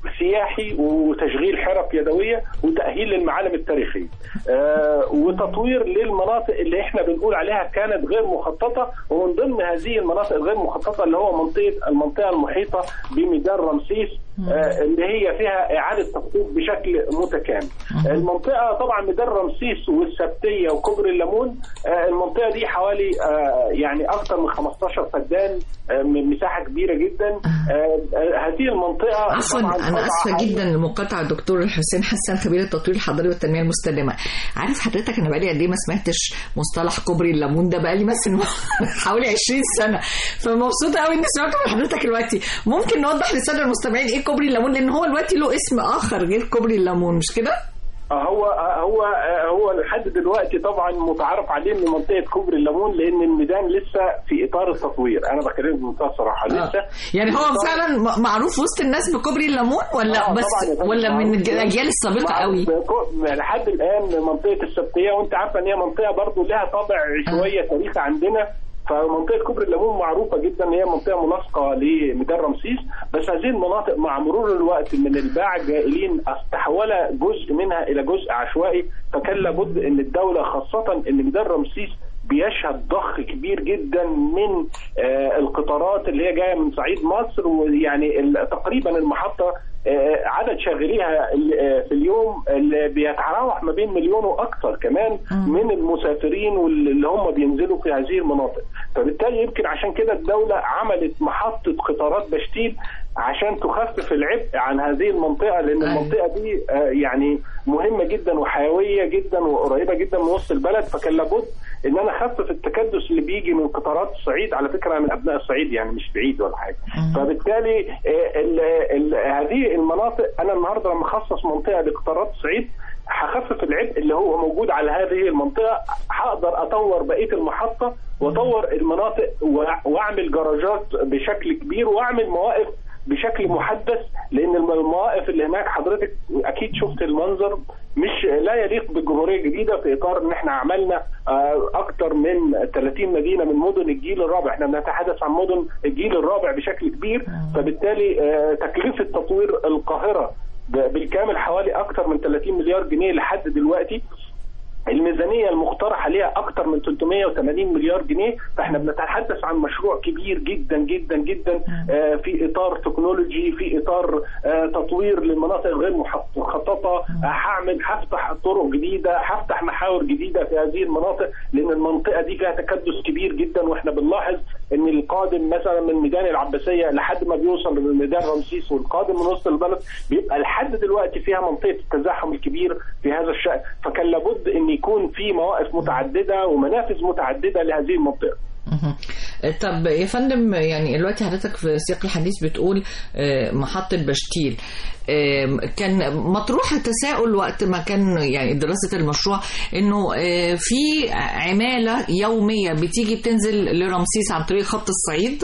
سياحي وتشغيل حرف يدويه وتاهيل للمعالم التاريخيه آه، وتطوير للمناطق اللي احنا بنقول عليها كانت غير مخططه ومن ضمن هذه المناطق الغير مخططه اللي هو منطقه المنطقه المحيطه بميدان رمسيس آه، اللي هي فيها اعاده تخطيط بشكل متكامل. المنطقه طبعا ميدان رمسيس والسبتيه وكوبري الليمون آه، المنطقه دي حوالي آه، يعني اكثر من 15 فدان آه، من مساحه كبيره جدا آه، آه، هذه المنطقه عفوا طبعاً انا وضعها اسفه جدا للمقاطعه دكتور حسين حسان خبير التطوير الحضري والتنميه المستدامه عارف حضرتك انا بقالي قد ايه ما سمعتش مصطلح كوبري الليمون ده بقالي مثلا حوالي 20 سنه فمبسوطه قوي اني سمعته من حضرتك دلوقتي ممكن نوضح للساده المستمعين ايه كوبري الليمون لان هو دلوقتي له اسم اخر غير كوبري الليمون مش كده؟ آه، هو آه، هو آه، هو لحد دلوقتي طبعا متعارف عليه ان منطقه كوبري الليمون لان الميدان لسه في اطار التطوير انا بكلمك بمنتهى الصراحه لسه يعني هو في إطار- فعلا م- معروف وسط الناس بكوبري الليمون ولا آه، بس طبعاً يا فندم، ولا من معروف. الاجيال السابقه معروف. قوي؟ كو- لحد الان منطقه السبتيه وانت عارفه ان هي منطقه برضو لها طابع شويه تاريخي عندنا فمنطقه كوبري الليمون معروفه جدا ان هي منطقه ملاصقه لميدان رمسيس بس هذه المناطق مع مرور الوقت من الباع الجائلين استحول جزء منها الى جزء عشوائي فكان لابد ان الدوله خاصه ان ميدان رمسيس بيشهد ضخ كبير جدا من آه، القطارات اللي هي جايه من صعيد مصر ويعني ال- تقريبا المحطه آه، عدد شاغليها ال- آه، في اليوم اللي بيتراوح ما بين مليون واكثر كمان من المسافرين واللي هم بينزلوا في هذه المناطق فبالتالي يمكن عشان كده الدوله عملت محطه قطارات بشتيل عشان تخفف العبء عن هذه المنطقه لان أيوة. المنطقه دي آه، يعني مهمه جدا وحيويه جدا وقريبه جدا من وسط البلد فكان لابد ان انا اخفف التكدس اللي بيجي من قطارات الصعيد على فكره أنا من ابناء الصعيد يعني مش بعيد ولا حاجه فبالتالي آه، ال ال هذه المناطق انا النهارده لما اخصص منطقه لقطارات الصعيد هخفف العبء اللي هو موجود على هذه المنطقه هقدر اطور بقيه المحطه واطور المناطق وأع- واعمل جراجات بشكل كبير واعمل مواقف بشكل محدث لان الم- المواقف اللي هناك حضرتك اكيد شفت المنظر مش لا يليق بالجمهوريه الجديده في اطار ان احنا عملنا آه، اكتر من 30 مدينه من مدن الجيل الرابع احنا بنتحدث عن مدن الجيل الرابع بشكل كبير فبالتالي آه، تكلفه تطوير القاهره ب- بالكامل حوالي اكتر من 30 مليار جنيه لحد دلوقتي الميزانيه المقترحه ليها اكثر من 380 مليار جنيه فاحنا بنتحدث عن مشروع كبير جدا جدا جدا آه، في اطار تكنولوجي في اطار آه، تطوير للمناطق الغير محط- مخططه آه، هعمل هفتح طرق جديده هفتح محاور جديده في هذه المناطق لان المنطقه دي فيها تكدس كبير جدا واحنا بنلاحظ ان القادم مثلا من ميدان العباسيه لحد ما بيوصل لميدان رمسيس والقادم من وسط البلد بيبقى لحد دلوقتي فيها منطقه التزاحم الكبير في هذا الشأن فكان لابد ان يكون في مواقف متعدده ومنافذ متعدده لهذه المنطقه مهم. طب يا فندم يعني دلوقتي حضرتك في سياق الحديث بتقول آه، محطة بشتيل آم، كان مطروح تساؤل وقت ما كان يعني دراسة المشروع انه آه، في عمالة يومية بتيجي بتنزل لرمسيس عن طريق خط الصعيد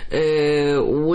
آه،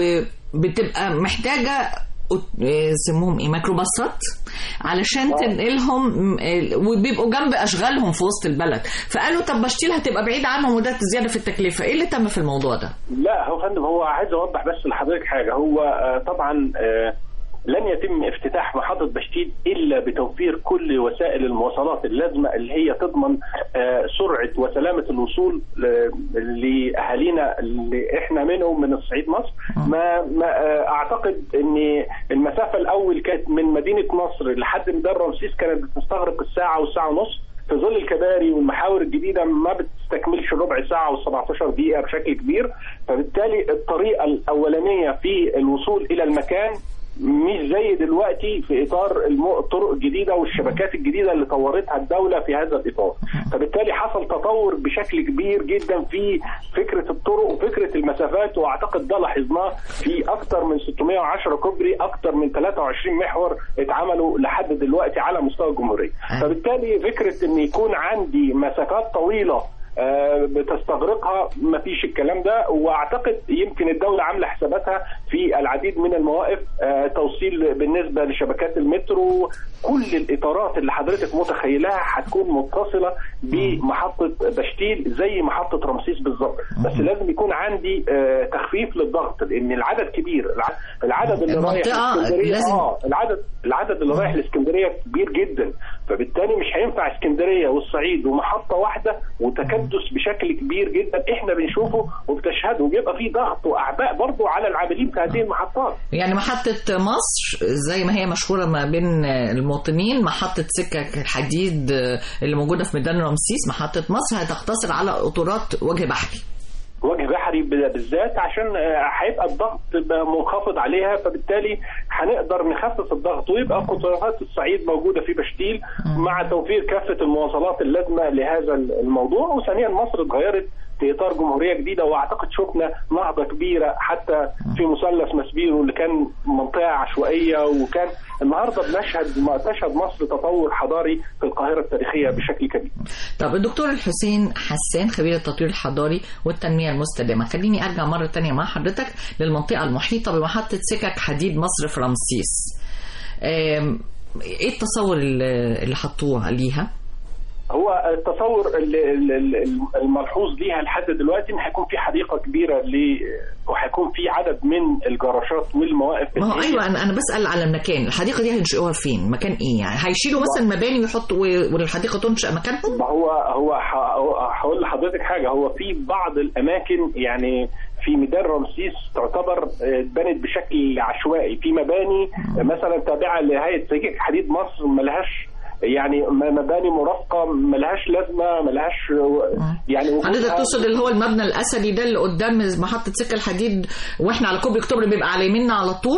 وبتبقى محتاجة أت- آه، يسموهم ايه ميكروباصات علشان تنقلهم م- آه، وبيبقوا جنب اشغالهم في وسط البلد فقالوا طب بشتيل هتبقى بعيد عنهم وده زياده في التكلفه ايه اللي تم في الموضوع ده لا هو فندم هو عايز اوضح بس لحضرتك حاجه هو آه، طبعا آه، لن يتم افتتاح محطة بشتيت إلا بتوفير كل وسائل المواصلات اللازمة اللي هي تضمن آه، سرعة وسلامة الوصول ل- لأهالينا اللي إحنا منهم من الصعيد مصر ما, ما آه، أعتقد أن المسافة الأول كانت من مدينة نصر لحد ميدان رمسيس كانت بتستغرق الساعة والساعة ونص في ظل الكباري والمحاور الجديده ما بتستكملش ربع ساعه و17 دقيقه بشكل كبير فبالتالي الطريقه الاولانيه في الوصول الى المكان مش زي دلوقتي في اطار الم- الطرق الجديده والشبكات الجديده اللي طورتها الدوله في هذا الاطار فبالتالي حصل تطور بشكل كبير جدا في فكره الطرق وفكره المسافات واعتقد ده لاحظناه في اكثر من 610 كوبري اكثر من 23 محور اتعملوا لحد دلوقتي على مستوى الجمهوريه فبالتالي فكره ان يكون عندي مسافات طويله آه، بتستغرقها ما فيش الكلام ده واعتقد يمكن الدوله عامله حساباتها في العديد من المواقف آه، توصيل بالنسبه لشبكات المترو كل الاطارات اللي حضرتك متخيلها هتكون متصله بمحطه بشتيل زي محطه رمسيس بالظبط بس لازم يكون عندي آه، تخفيف للضغط لان العدد كبير الع- العدد اللي رايح المنطقة لاسكندريه لازم- اه العدد العدد اللي رايح لاسكندريه كبير جدا فبالتالي مش هينفع اسكندريه والصعيد ومحطه واحده وتكدس بشكل كبير جدا احنا بنشوفه وبتشهده وبيبقى في ضغط واعباء برضه على العاملين في هذه المحطات يعني محطة مصر زي ما هي مشهورة ما بين المواطنين محطة سكة الحديد اللي موجودة في ميدان رمسيس محطة مصر هتقتصر على قطورات وجه بحري وجه بحري ب- بالذات عشان آه، هيبقى الضغط بقى منخفض عليها فبالتالي هنقدر نخفف الضغط ويبقى قطارات الصعيد موجوده في بشتيل مع توفير كافه المواصلات اللازمه لهذا الموضوع وثانيا مصر اتغيرت في اطار جمهوريه جديده واعتقد شفنا نهضه كبيره حتى في مثلث مسبيرو اللي كان منطقه عشوائيه وكان النهارده بنشهد ما تشهد مصر تطور حضاري في القاهره التاريخيه بشكل كبير. طب الدكتور الحسين حسان خبير التطوير الحضاري والتنمية المستدامة خليني أرجع مرة تانية مع حضرتك للمنطقة المحيطة بمحطة سكك حديد مصر في رمسيس آم، ايه التصور اللي اللي حطوه ليها؟ هو التصور ال- ال- ال- الملحوظ ليها لحد دلوقتي ان هيكون في حديقه كبيره ل وهيكون في عدد من الجراشات والمواقف ما هو اللي هي- ايوه انا انا بسال على المكان الحديقه دي هينشئوها فين مكان ايه يعني هيشيلوا مثلا مباني ويحطوا و- والحديقه تنشا مكانهم ما هو هو ه- هقول لحضرتك حاجه هو في بعض الاماكن يعني في ميدان رمسيس تعتبر آه، اتبنت بشكل عشوائي في مباني آه، مثلا تابعه لهيئه سكك حديد مصر ملهاش يعني م- مباني مرافقه ملهاش لازمه ملهاش يعني حضرتك وجودها- تقصد اللي هو المبنى الاثري ده اللي قدام محطه سكه الحديد واحنا على كوبري اكتوبر بيبقى على يميننا على طول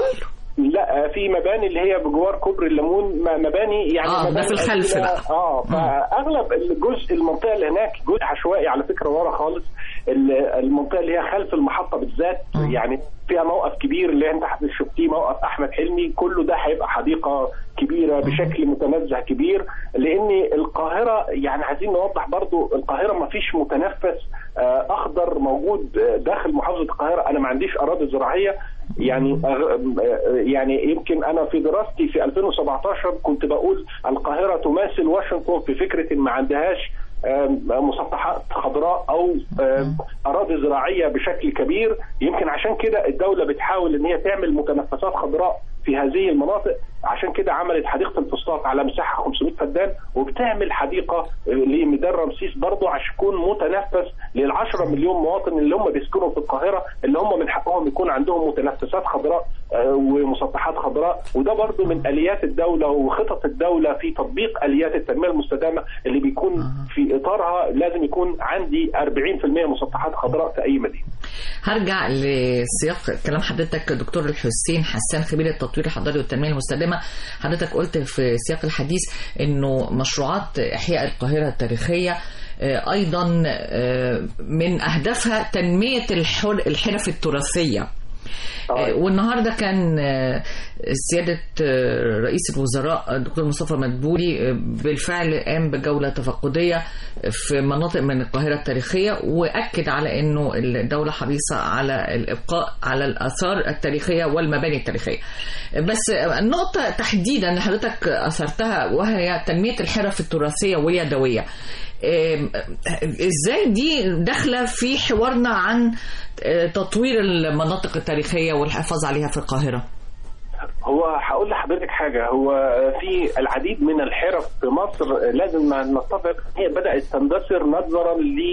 لا في مباني اللي هي بجوار كوبري الليمون م- مباني يعني آه، ده مباني في الخلف قديمة. بقى. اه فاغلب الجزء المنطقه اللي هناك جزء عشوائي على فكره ورا خالص ال- المنطقه اللي هي خلف المحطه بالذات يعني فيها موقف كبير اللي انت شفتيه موقف احمد حلمي كله ده هيبقى حديقه كبيره بشكل متنزه كبير لان القاهره يعني عايزين نوضح برضو القاهره ما فيش متنفس آه، اخضر موجود آه، داخل محافظه القاهره انا ما عنديش اراضي زراعيه يعني أغ- آه، يعني يمكن انا في دراستي في 2017 كنت بقول القاهره تماثل واشنطن في فكره ان ما عندهاش آم، مسطحات خضراء او آم، اراضي زراعيه بشكل كبير يمكن عشان كده الدوله بتحاول ان هي تعمل متنفسات خضراء في هذه المناطق عشان كده عملت حديقه الفسطاط على مساحه 500 فدان وبتعمل حديقه آه، لميدان رمسيس برضه عشان يكون متنفس لل 10 مليون مواطن اللي هم بيسكنوا في القاهره اللي هم من حقهم يكون عندهم متنفسات خضراء آه، ومسطحات خضراء وده برضه من اليات الدوله وخطط الدوله في تطبيق اليات التنميه المستدامه اللي بيكون في اطارها لازم يكون عندي 40% مسطحات خضراء في اي مدينه. هرجع لسياق كلام حضرتك دكتور الحسين حسان خبير التطوير الحضاري والتنميه المستدامه حضرتك قلت في سياق الحديث انه مشروعات احياء القاهره التاريخيه آه، ايضا آه، من اهدافها تنميه الحر- الحرف التراثيه آه، والنهارده كان آه، سياده آه، رئيس الوزراء الدكتور مصطفى مدبولي آه، بالفعل قام بجوله تفقديه في مناطق من القاهره التاريخيه واكد على انه الدوله حريصه على الابقاء على الاثار التاريخيه والمباني التاريخيه. بس آه، النقطه تحديدا اللي حضرتك اثرتها وهي تنميه الحرف التراثيه واليدويه. آم، ازاي دي داخله في حوارنا عن آه، تطوير المناطق التاريخيه والحفاظ عليها في القاهره هو هقول لحضرتك حاجه هو في العديد من الحرف في مصر لازم نتفق هي بدات تندثر نظرا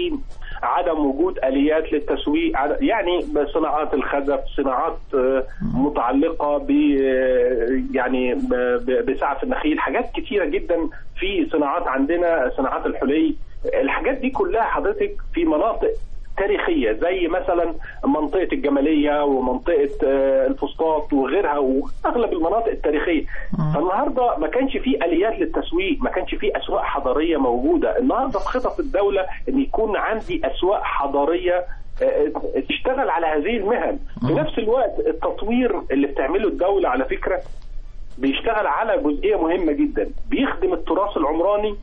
لعدم وجود اليات للتسويق عد- يعني صناعات الخزف صناعات آه، متعلقه ب آه، يعني ب- ب- بسعف النخيل حاجات كتيره جدا في صناعات عندنا صناعات الحلي الحاجات دي كلها حضرتك في مناطق تاريخيه زي مثلا منطقه الجماليه ومنطقه آه، الفسطاط وغيرها واغلب المناطق التاريخيه فالنهارده ما كانش في اليات للتسويق ما كانش في اسواق حضاريه موجوده النهارده في خطط الدوله ان يكون عندي اسواق حضاريه آه، تشتغل على هذه المهن في نفس الوقت التطوير اللي بتعمله الدوله على فكره بيشتغل على جزئيه مهمه جدا بيخدم التراث العمراني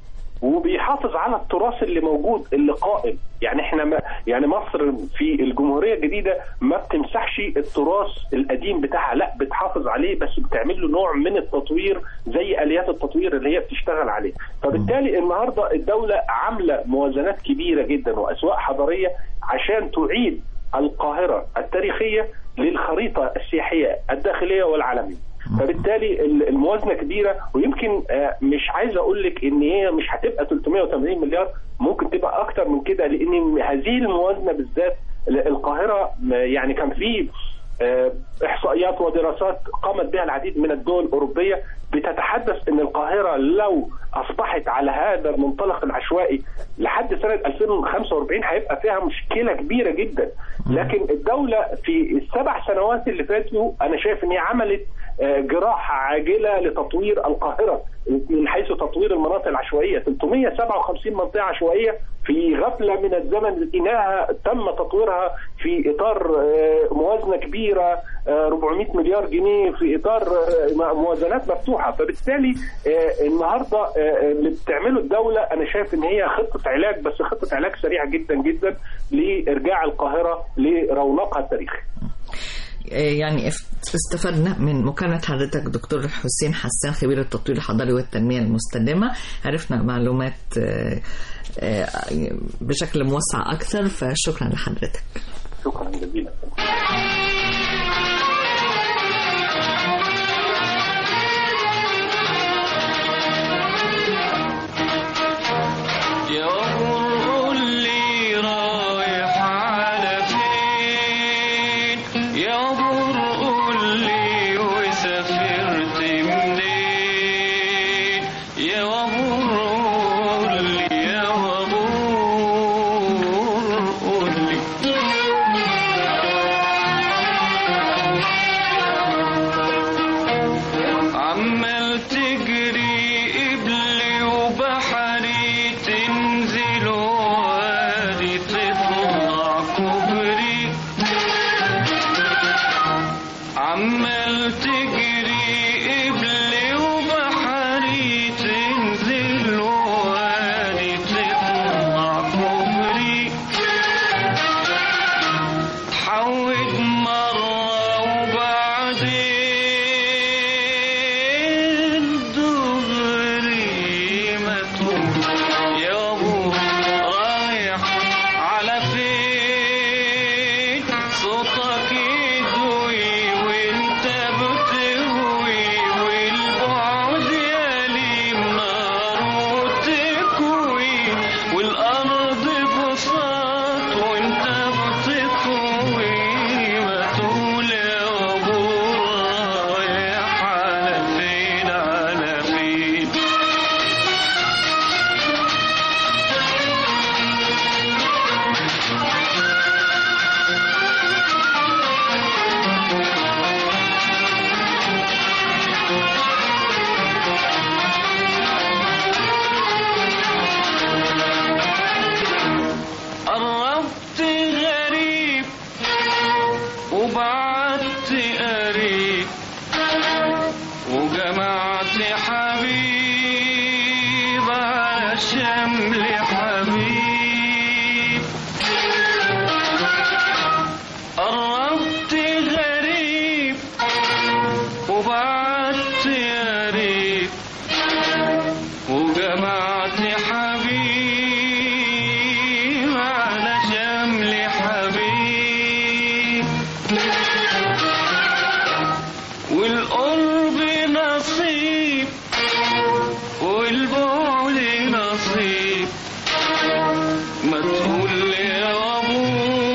وبيحافظ على التراث اللي موجود اللي قائم يعني احنا ما يعني مصر في الجمهوريه الجديده ما بتمسحش التراث القديم بتاعها لا بتحافظ عليه بس بتعمل له نوع من التطوير زي اليات التطوير اللي هي بتشتغل عليه فبالتالي النهارده الدوله عامله موازنات كبيره جدا واسواق حضاريه عشان تعيد القاهره التاريخيه للخريطه السياحيه الداخليه والعالميه فبالتالي ال- الموازنه كبيره ويمكن آه، مش عايز اقول لك ان هي مش هتبقى 380 مليار ممكن تبقى اكتر من كده لان هذه الموازنه بالذات ال- القاهره م- يعني كان في آه، احصائيات ودراسات قامت بها العديد من الدول الاوروبيه بتتحدث ان القاهره لو اصبحت على هذا المنطلق العشوائي لحد سنه 2045 هيبقى فيها مشكله كبيره جدا لكن الدوله في السبع سنوات اللي فاتوا انا شايف ان هي عملت آه، جراحه عاجله لتطوير القاهره من حيث تطوير المناطق العشوائيه 357 منطقه عشوائيه في غفله من الزمن لقيناها تم تطويرها في اطار آه، موازنه كبيره آه، 400 مليار جنيه في اطار آه، موازنات مفتوحه فبالتالي آه، النهارده آه، اللي بتعمله الدوله انا شايف ان هي خطه علاج بس خطه علاج سريعه جدا جدا لارجاع القاهره لرونقها التاريخي يعني اف- استفدنا من مكالمة حضرتك دكتور حسين حسان خبير التطوير الحضري والتنمية المستدامة عرفنا معلومات آه، آه، بشكل موسع أكثر فشكرا لحضرتك شكرا جزيلا يا قول لي رايح على فين يا قول لي وسافرت منين يا قول لي يا قول لي عمال تجري قبلي وبحري تنزل وادي تطلع كوبري عمال تجري قبلي وبحري تنزل وادي تطلع كوبري تحود مرة وبعدين دغري ما تروح يا ابو رايح على فين صوتك يدوي وانت بتهوي والبعد يلي نار وتكوي والارض بساط وانت بتطوي ما تقول يا ابو رايح على فين على فين قربت غريب وبعدت قريب وجمعت حبيب على شمل حبيب قربت غريب وبعدت قريب وجمعت حبيب على شمل حبيب والقرب نصيب والبعد نصيب ما تقول لي يا ابو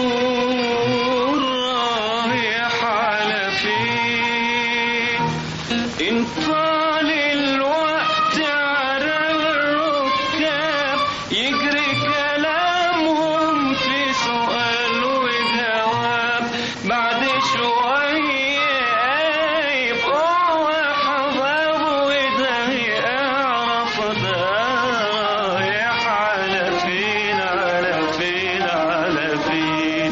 رايح على فين ان طال الوقت على الركاب يجري كلامهم في سؤال وجواب بعد شوية يبقوا أحباب وده يعرف ده رايح على فين على فين على فين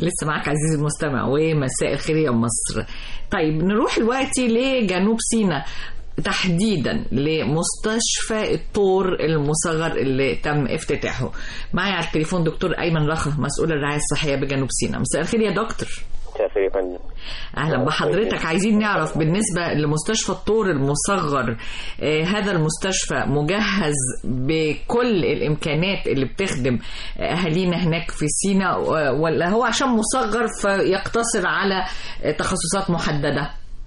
لسه معك عزيزي المستمع ومساء الخير يا مصر طيب نروح دلوقتي لجنوب سيناء تحديدا لمستشفى الطور المصغر اللي تم افتتاحه معي على التليفون دكتور ايمن رخا مسؤول الرعايه الصحيه بجنوب سيناء مساء الخير يا دكتور مساء الخير يا فندم اهلا بحضرتك عايزين نعرف بالنسبه لمستشفى الطور المصغر آه هذا المستشفى مجهز بكل الامكانات اللي بتخدم اهالينا هناك في سيناء آه، ولا هو عشان مصغر فيقتصر على آه، تخصصات محدده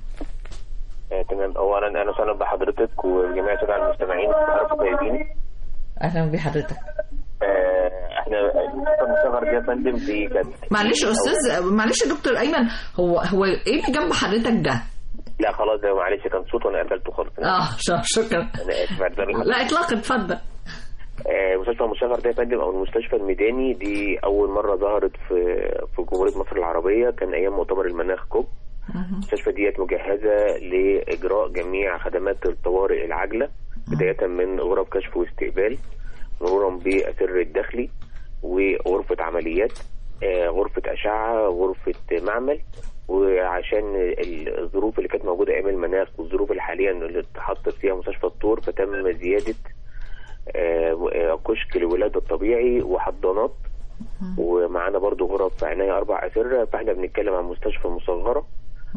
آه، تمام اولا اهلا وسهلا بحضرتك وجميع الساده المستمعين تعرفوا طيبين اهلا بحضرتك آه، احنا المستشفى المصغر دي يا فندم دي كانت معلش يا استاذ معلش يا دكتور ايمن هو هو ايه اللي جنب حضرتك ده لا خلاص ده معلش كان صوت وانا قفلته خالص اه ش- شكرا انا اسف اعتذر لحضرتك. لا اطلاقا اتفضل آه، مستشفى المصغر ده يا فندم او المستشفى الميداني دي اول مره ظهرت في في جمهوريه مصر العربيه كان ايام مؤتمر المناخ كوب المستشفى ديت مجهزه لاجراء جميع خدمات الطوارئ العاجله بدايه من غرف كشف واستقبال مرورا باسر الداخلي وغرفه عمليات آه، غرفه اشعه غرفه معمل وعشان ال- الظروف اللي كانت موجوده ايام المناخ والظروف الحاليه اللي اتحطت فيها مستشفى الطور فتم زياده آه، آه، كشك للولاده الطبيعي وحضانات ومعانا برضو غرف عناية أربع أسرة فاحنا بنتكلم عن مستشفى مصغرة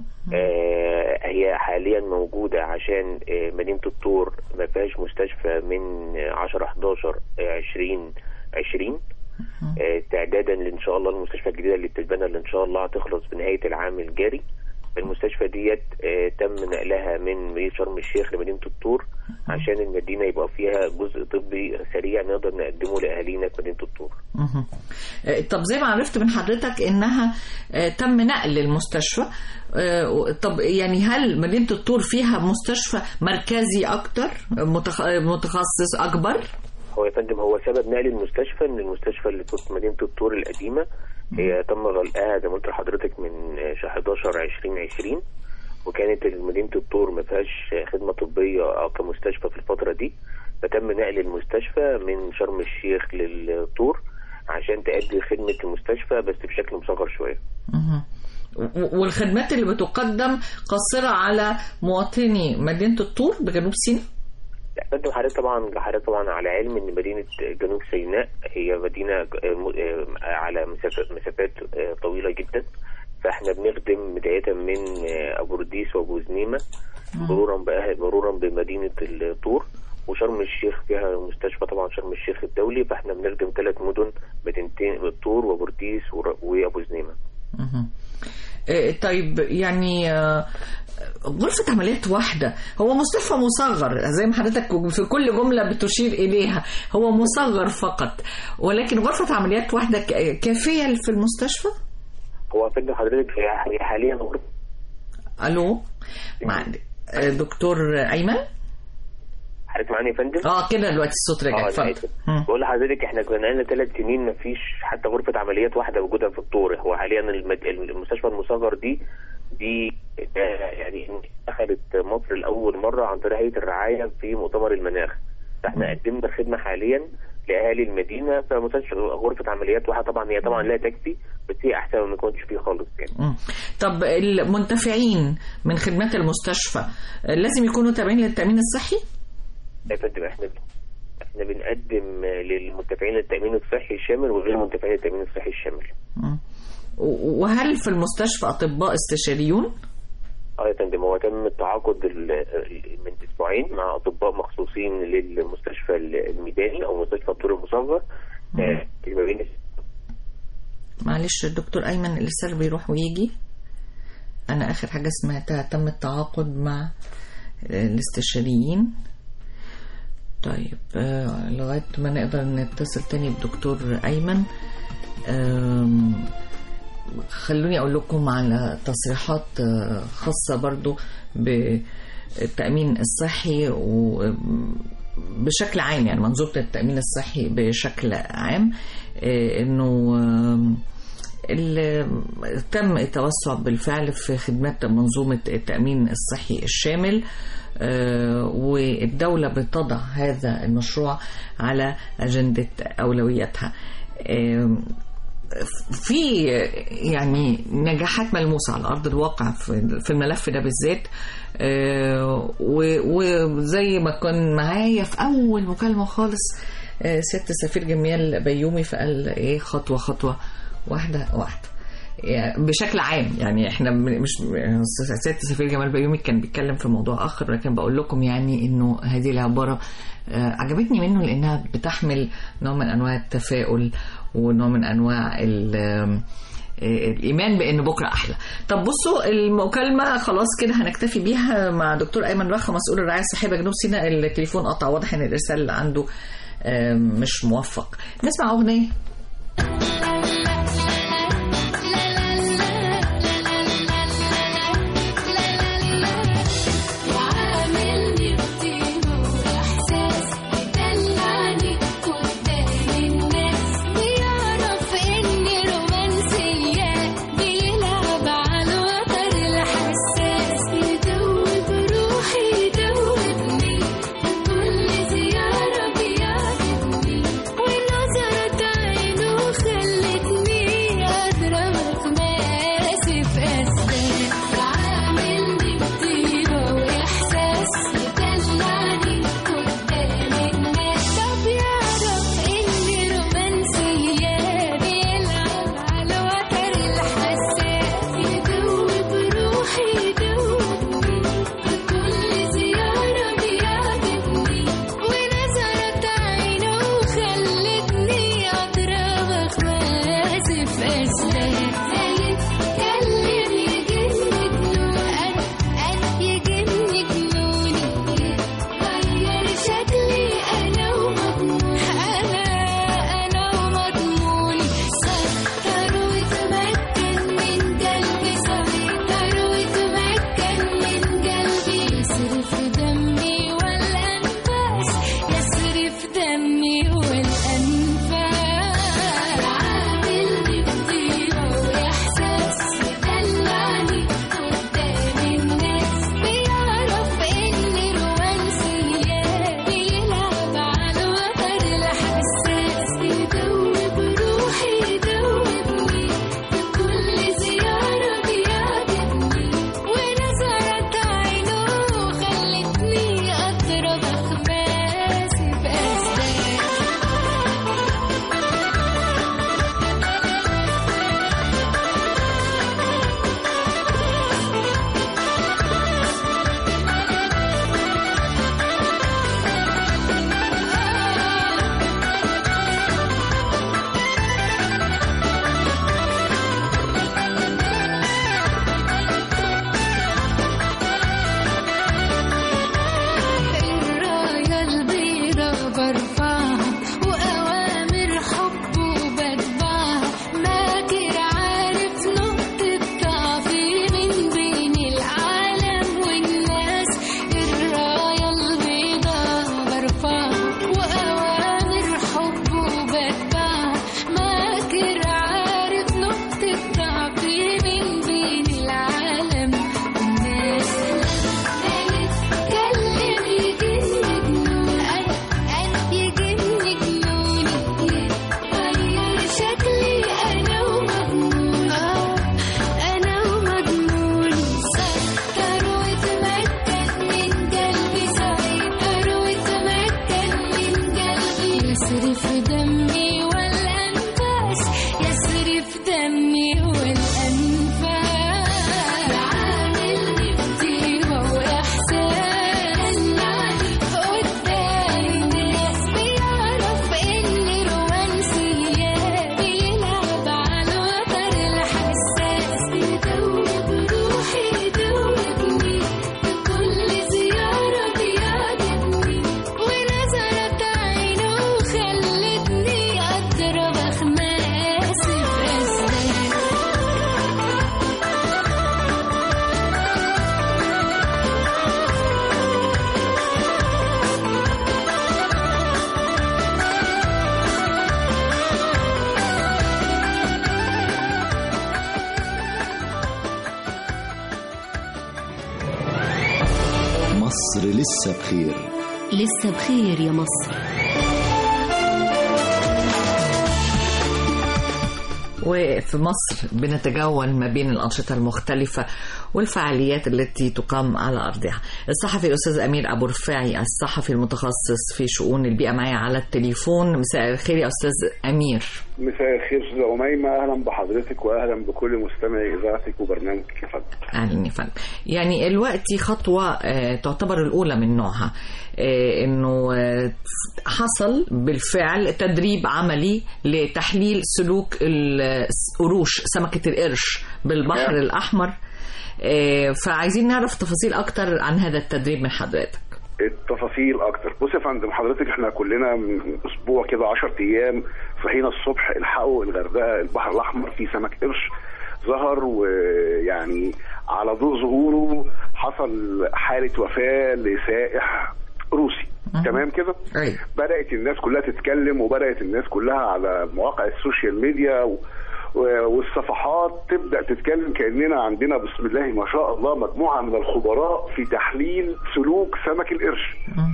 آه هي حاليا موجودة عشان آه مدينة الطور ما فيهاش مستشفى من آه، 10 11 آه، 20 20 آه، استعدادا لان شاء الله المستشفى الجديده اللي بتتبنى اللي ان شاء الله هتخلص بنهايه العام الجاري المستشفى ديت آه، تم نقلها من مدينه شرم الشيخ لمدينه الطور عشان المدينه يبقى فيها جزء طبي سريع نقدر نقدمه لاهالينا في مدينه الطور مهم. آه، طب زي ما عرفت من حضرتك انها آه، تم نقل المستشفى آه، طب يعني هل مدينة الطور فيها مستشفى مركزي اكتر متخ- متخصص اكبر هو يا فندم هو سبب نقل المستشفى ان المستشفى اللي كانت مدينه الطور القديمه هي تم غلقها زي ما قلت لحضرتك من آه، شهر 11 2020 وكانت مدينه الطور ما فيهاش خدمه طبيه او كمستشفى في الفتره دي فتم نقل المستشفى من شرم الشيخ للطور عشان تأدي خدمه المستشفى بس بشكل مصغر شويه مهم. و- والخدمات اللي بتقدم قاصرة على مواطني مدينة الطور بجنوب سيناء لا فانت حضرتك طبعا حضرتك طبعا على علم ان مدينه جنوب سيناء هي مدينه آه، م- آه، على مسافات مسافات آه، طويله جدا فاحنا بنخدم بدايه من آه، ابو رديس وابو زنيمه مرورا بأهل مرورا بمدينه الطور وشرم الشيخ فيها مستشفى طبعا شرم الشيخ الدولي فاحنا بنخدم ثلاث مدن مدينتين الطور وابو رديس ور- وابو زنيمه مهم. آه، طيب يعني آه، غرفة عمليات واحدة هو مستشفى مصغر زي ما حضرتك في كل جملة بتشير إليها هو مصغر فقط ولكن غرفة عمليات واحدة ك- كافية في المستشفى هو فندم حضرتك هي هي حاليا غرفة ألو مع آه، دكتور أيمن حضرتك معانا يا فندم اه كده دلوقتي الصوت رجع اه اتفضل أنا آسف. بقول لحضرتك احنا كنا لنا ثلاث سنين ما فيش حتى غرفه عمليات واحده موجوده في الطور هو حاليا المد... المستشفى المصغر دي دي ده يعني دخلت مصر لاول مره عن طريق هيئه الرعايه في مؤتمر المناخ فاحنا قدمنا خدمه حاليا لاهالي المدينه فمستشفى غرفه عمليات واحده طبعا هي طبعا لا تكفي بس هي احسن ما يكونش فيه خالص يعني مم. طب المنتفعين من خدمات المستشفى آه، لازم يكونوا تابعين للتأمين الصحي؟ يا فندم احنا احنا بنقدم للمنتفعين التامين الصحي الشامل وغير منتفعين التامين الصحي الشامل مم. و- وهل في المستشفى أطباء استشاريون؟ اه يا فندم هو تم التعاقد ال- ال- من اسبوعين مع اطباء مخصوصين للمستشفى الميداني او مستشفى الطور المصغر آه، ما بين معلش الدكتور أيمن الإرسال بيروح ويجي أنا آخر حاجة سمعتها تم التعاقد مع آه، الاستشاريين طيب آه، لغاية ما نقدر نتصل تاني بدكتور أيمن آم، خلوني أقول لكم على تصريحات آه، خاصة برضو بالتأمين الصحي وبشكل عام يعني منظومة التأمين الصحي بشكل عام آه، إنه آم، ال- تم التوسع بالفعل في خدمات منظومة التأمين الصحي الشامل آه، والدولة بتضع هذا المشروع على أجندة أولوياتها آم، في يعني نجاحات ملموسة على أرض الواقع في في الملف ده بالذات آه، و- وزي ما كان معايا في أول مكالمة خالص آه، ست سفير جميال بيومي فقال إيه خطوة خطوة واحدة واحدة يعني بشكل عام يعني احنا من- مش سياده سفير جمال بيومي كان بيتكلم في موضوع اخر لكن بقول لكم يعني انه هذه العباره آه، عجبتني منه لانها بتحمل نوع من انواع التفاؤل ونوع من انواع ال- آم، آه، الايمان بان بكره احلى طب بصوا المكالمه خلاص كده هنكتفي بيها مع دكتور ايمن رخا مسؤول الرعايه الصحيه بجنوب سيناء التليفون قطع واضح ان الارسال عنده آم، مش موفق نسمع اغنيه وعاملني بطيبة وإحساس يدلعني قدام الناس بيعرف إني رومانسية بيلعب على الوتر الحساس يدوب روحي يدوبني كل زيارة بيعجبني ونظرة عينه خلتني أضربك ماسي في أسباب عاملني بطيبة وإحساس يدلعني قدام الناس طب يعرف إني رومانسية بيلعب على وتر الحساس يدوب روحي يدوبني كل زيارة بيعجبني ونظرة عينه خلتني أضرب خماسي في أسباب يتكلم يجني جنون أنا أنا يجني جنوني غير شكلي أنا ومضمون أنا أنا ومضموني سيطر وتمكن من قلبي سيطر وتمكن من قلبي يصرف دمي والأنفاس يصرف دمي والأنفاس عاملني بطيبة وإحساس يدلعني قدام الناس بيعرف إني رومانسية بيلعب على الوتر الحساس يدوب روحي يدوبني كل زيارة بيعجبني ونظرة عينه خلتني أضرب أخماسي بأسباب الراية البيضة برفعها وأوامر حبه بتبعها ماكر عارف نقطة ضعفي من بين العالم والناس الراية البيضة برفعها وأوامر حبه بتبعها ماكر عارف نقطة ضعفي من بين العالم والناس اتكلم يجني جنون أنا أنا يجني جنوني غير شكلي أنا ومضمون آه أنا ومضموني سيطر وتمكن من قلبي سيطر وتمكن من قلبي يصرف دمي والأنفاس يصرف دمي والأنفاس عاملني بطيبة وإحساس قدام الناس بيعرف إني رومانسية بيلعب على الوتر الحساس يدوب روحي يدوبني كل زيارة بيعجبني ونظرة عينه خلتني أضرب أخماسي في أسباب مصر لسه بخير لسه بخير يا مصر وفي مصر بنتجول ما بين الأنشطة المختلفة والفعاليات التي تقام على أرضها الصحفي الأستاذ أمير أبو رفاعي الصحفي المتخصص في شؤون البيئة معي على التليفون مساء الخير يا أستاذ أمير مساء الخير استاذ أميمة أهلا بحضرتك وأهلا بكل مستمعي إذاعتك وبرنامجك يا فندم أهلا يا فندم يعني الوقت خطوة آه، تعتبر الأولى من نوعها آه، إنه آه، حصل بالفعل تدريب عملي لتحليل سلوك القروش سمكة القرش بالبحر نعم. الأحمر آه، فعايزين نعرف تفاصيل أكتر عن هذا التدريب من حضرتك التفاصيل أكتر بص يا فندم حضرتك إحنا كلنا من أسبوع كده 10 أيام صحينا الصبح الحقوا الغردقة البحر الأحمر فيه سمك قرش ظهر ويعني على ضوء ظهوره حصل حالة وفاة لسائح روسي تمام كده أيوة. بدأت الناس كلها تتكلم وبدأت الناس كلها على مواقع السوشيال ميديا و... و- والصفحات تبدا تتكلم كاننا عندنا بسم الله ما شاء الله مجموعه من الخبراء في تحليل سلوك سمك القرش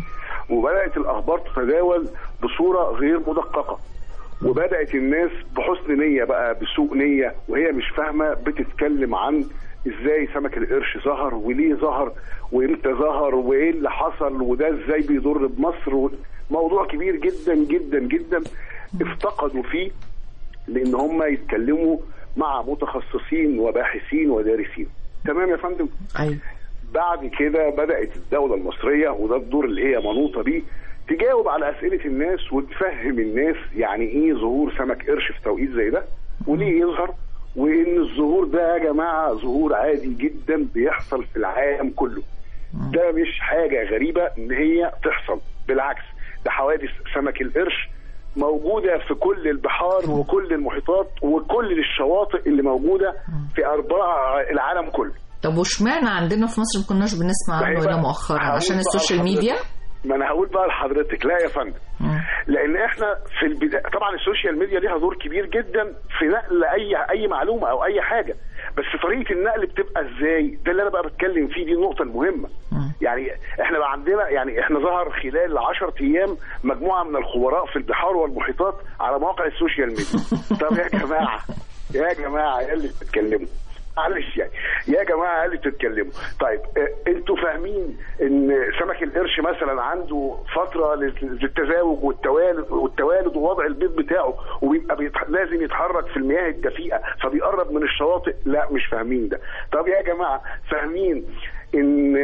وبدات الاخبار تتداول بصوره غير مدققه وبدات الناس بحسن نيه بقى بسوء نيه وهي مش فاهمه بتتكلم عن ازاي سمك القرش ظهر وليه ظهر وامتى ظهر وايه اللي حصل وده ازاي بيضر بمصر موضوع كبير جدا جدا جدا افتقدوا فيه لان هم يتكلموا مع متخصصين وباحثين ودارسين تمام يا فندم أيوة. بعد كده بدات الدوله المصريه وده الدور اللي هي منوطه بيه تجاوب على اسئله الناس وتفهم الناس يعني ايه ظهور سمك قرش في توقيت زي ده وليه يظهر وان الظهور ده يا جماعه ظهور عادي جدا بيحصل في العالم كله ده مش حاجه غريبه ان هي تحصل بالعكس ده حوادث سمك القرش موجوده في كل البحار وكل المحيطات وكل الشواطئ اللي موجوده في ارباع العالم كله طب واشمعنى عندنا في مصر ما كناش بنسمع ما هي عنه بقى- إلا مؤخرا هقول عشان بقى السوشيال لحضرتك. ميديا ما انا هقول بقى لحضرتك لا يا فندم لان احنا في البدايه طبعا السوشيال ميديا ليها دور كبير جدا في نقل اي اي معلومه او اي حاجه بس طريقه النقل بتبقى ازاي ده اللي انا بقى بتكلم فيه دي النقطه المهمه يعني احنا بقى عندنا يعني احنا ظهر خلال 10 ايام مجموعه من الخبراء في البحار والمحيطات على مواقع السوشيال ميديا طب يا جماعه يا جماعه يا اللي بتتكلموا معلش يعني يا جماعه قال لي بتتكلموا طيب اه انتوا فاهمين ان سمك القرش مثلا عنده فتره لل- للتزاوج والتوالد والتوالد ووضع البيض بتاعه وبيبقى بيتح... لازم يتحرك في المياه الدفيئه فبيقرب من الشواطئ لا مش فاهمين ده طب يا جماعه فاهمين ان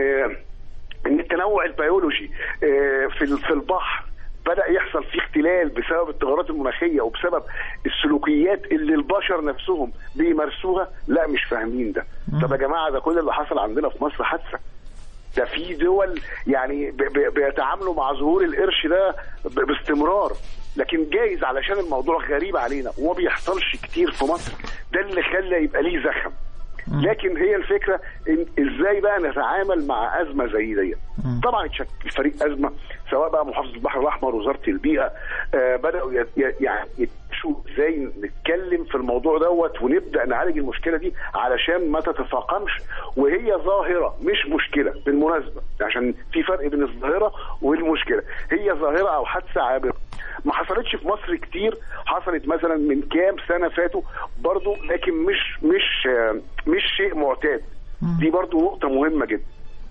ان التنوع البيولوجي اه، في ال- في البحر بدا يحصل فيه اختلال بسبب التغيرات المناخيه وبسبب السلوكيات اللي البشر نفسهم بيمارسوها لا مش فاهمين ده طب يا جماعه ده كل اللي حصل عندنا في مصر حادثه ده في دول يعني ب- ب- بيتعاملوا مع ظهور القرش ده ب- باستمرار لكن جايز علشان الموضوع غريب علينا وما بيحصلش كتير في مصر ده اللي خلى يبقى ليه زخم لكن هي الفكره إن ازاي بقى نتعامل مع ازمه زي دي طبعا اتشكل فريق ازمه سواء بقى محافظه البحر الاحمر وزاره البيئه آه بداوا يت- ي- يعني يشوف ازاي نتكلم في الموضوع دوت ونبدا نعالج المشكله دي علشان ما تتفاقمش وهي ظاهره مش مشكله بالمناسبه عشان في فرق بين الظاهره والمشكله هي ظاهره او حادثه عابره ما حصلتش في مصر كتير حصلت مثلا من كام سنه فاتوا برضو لكن مش مش آه، مش شيء معتاد دي برضو نقطه مهمه جدا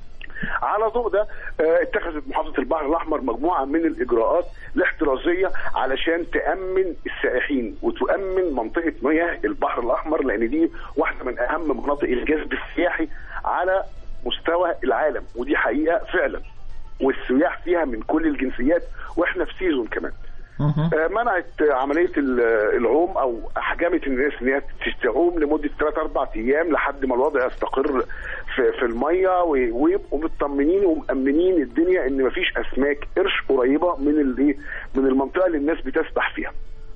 على ضوء ده آه، اتخذت محافظه البحر الاحمر مجموعه من الاجراءات الاحترازيه علشان تامن السائحين وتامن منطقه مياه البحر الاحمر لان دي واحده من اهم مناطق الجذب السياحي على مستوى العالم ودي حقيقه فعلا والسياح فيها من كل الجنسيات واحنا في سيزون كمان آه، منعت آه، عمليه ال- آه، العوم او احجمت الناس ان هي تعوم لمده 3 4 ايام لحد ما الوضع يستقر في في الميه و- ويبقوا مطمنين ومامنين الدنيا ان مفيش اسماك قرش قريبه من الايه من المنطقه اللي الناس بتسبح فيها.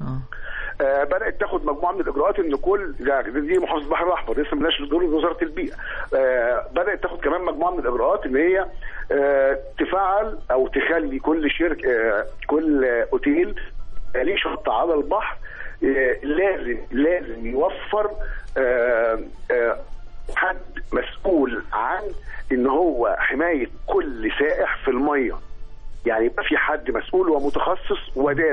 آه بدات تاخد مجموعه من الاجراءات ان كل ده- دي محافظه البحر الاحمر لسه مالهاش دور وزاره البيئه آه بدات تاخد كمان مجموعه من الاجراءات ان هي آه تفعل او تخلي كل شركه آه كل آه اوتيل آه، ليه شرطه على البحر آه لازم لازم يوفر آه آه حد مسؤول عن ان هو حمايه كل سائح في الميه يعني يبقى في حد مسؤول ومتخصص ودارس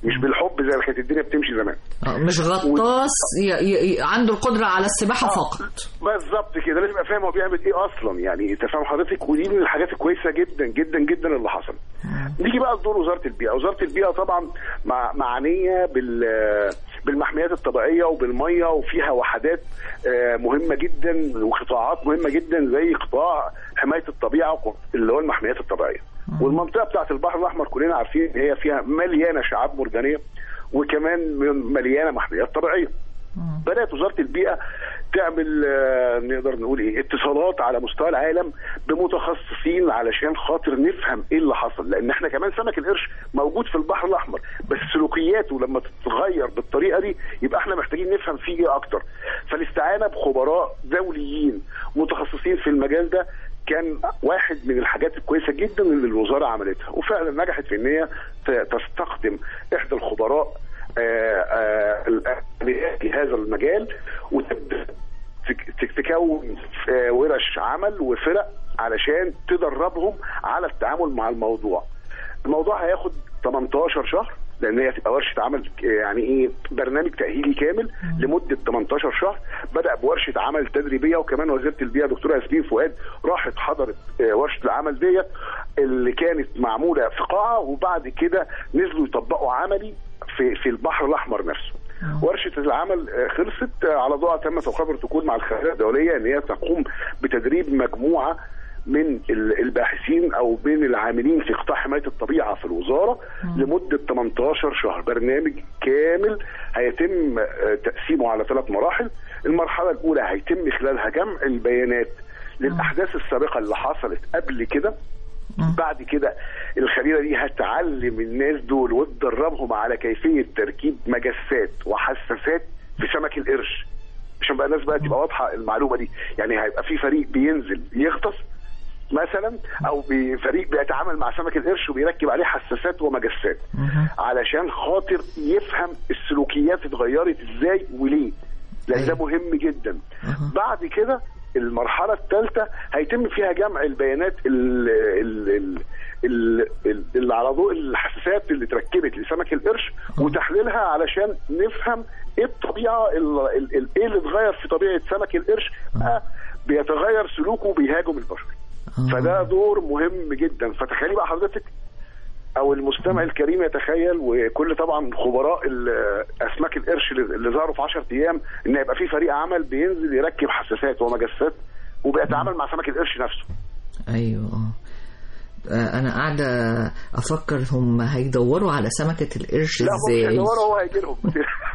مش بالحب زي ما كانت الدنيا بتمشي زمان آه، مش غطاس ي... ي... ي... عنده القدرة على السباحة فقط بالظبط كده لازم يبقى فاهم هو بيعمل ايه اصلا يعني انت فاهم حضرتك ودي من الحاجات الكويسه جدا جدا جدا اللي حصلت نيجي بقى لدور وزاره البيئه وزاره البيئه طبعا مع معنيه بال بالمحميات الطبيعيه وبالميه وفيها وحدات آه، مهمه جدا وقطاعات مهمه جدا زي قطاع حمايه الطبيعه اللي هو المحميات الطبيعيه والمنطقه بتاعت البحر الاحمر كلنا عارفين ان هي فيها مليانه شعاب مرجانيه وكمان مليانه محميات طبيعيه بدات وزاره البيئه تعمل آه، نقدر نقول ايه اتصالات على مستوى العالم بمتخصصين علشان خاطر نفهم ايه اللي حصل لان احنا كمان سمك القرش موجود في البحر الاحمر بس سلوكياته لما تتغير بالطريقه دي يبقى احنا محتاجين نفهم فيه ايه اكتر فالاستعانه بخبراء دوليين متخصصين في المجال ده كان واحد من الحاجات الكويسه جدا اللي الوزاره عملتها وفعلا نجحت في ان هي ت- تستخدم احدى الخبراء آه، آه، الأغنياء في هذا المجال وتبدا تك- تك- تكون آه، ورش عمل وفرق علشان تدربهم على التعامل مع الموضوع الموضوع هياخد 18 شهر لان هي هتبقى ورشه عمل آه، يعني ايه برنامج تاهيلي كامل لمده 18 شهر بدا بورشه عمل تدريبيه وكمان وزيره البيئه دكتوره ياسمين فؤاد راحت حضرت آه، ورشه العمل ديت اللي كانت معموله في قاعه وبعد كده نزلوا يطبقوا عملي في في البحر الاحمر نفسه ورشه العمل آه، خلصت آه، على ضوء تم توقيع بروتوكول مع الخلايا الدوليه ان هي تقوم بتدريب مجموعه من ال- الباحثين او بين العاملين في قطاع حمايه الطبيعه في الوزاره لمده 18 شهر برنامج كامل هيتم آه، تقسيمه على ثلاث مراحل المرحله الاولى هيتم خلالها جمع البيانات للاحداث السابقه اللي حصلت قبل كده بعد كده الخليله دي هتعلم الناس دول وتدربهم على كيفيه تركيب مجسات وحساسات في سمك القرش عشان بقى الناس بقى تبقى واضحه المعلومه دي يعني هيبقى في فريق بينزل يغطس مثلا او بي- فريق بيتعامل مع سمك القرش وبيركب عليه حساسات ومجسات علشان خاطر يفهم السلوكيات اتغيرت ازاي وليه لان ده مهم جدا بعد كده المرحله الثالثه هيتم فيها جمع البيانات ال ال ال ال- ال- اللي على ضوء الحساسات اللي اتركبت لسمك القرش وتحليلها علشان نفهم ايه الطبيعه ال- ال- ال- ايه اللي اتغير في طبيعه سمك القرش بقى بيتغير سلوكه وبيهاجم البشر فده دور مهم جدا فتخيلي بقى حضرتك او المستمع الكريم يتخيل وكل طبعا خبراء ال- اسماك القرش اللي اللي ظهروا في 10 ايام ان يبقى في فريق عمل بينزل يركب حساسات ومجسات وبيتعامل مع سمك القرش نفسه ايوه اه آه، انا قاعده افكر هم هيدوروا على سمكه القرش لا هم مش ازاي هيدوروا هو هيجي لهم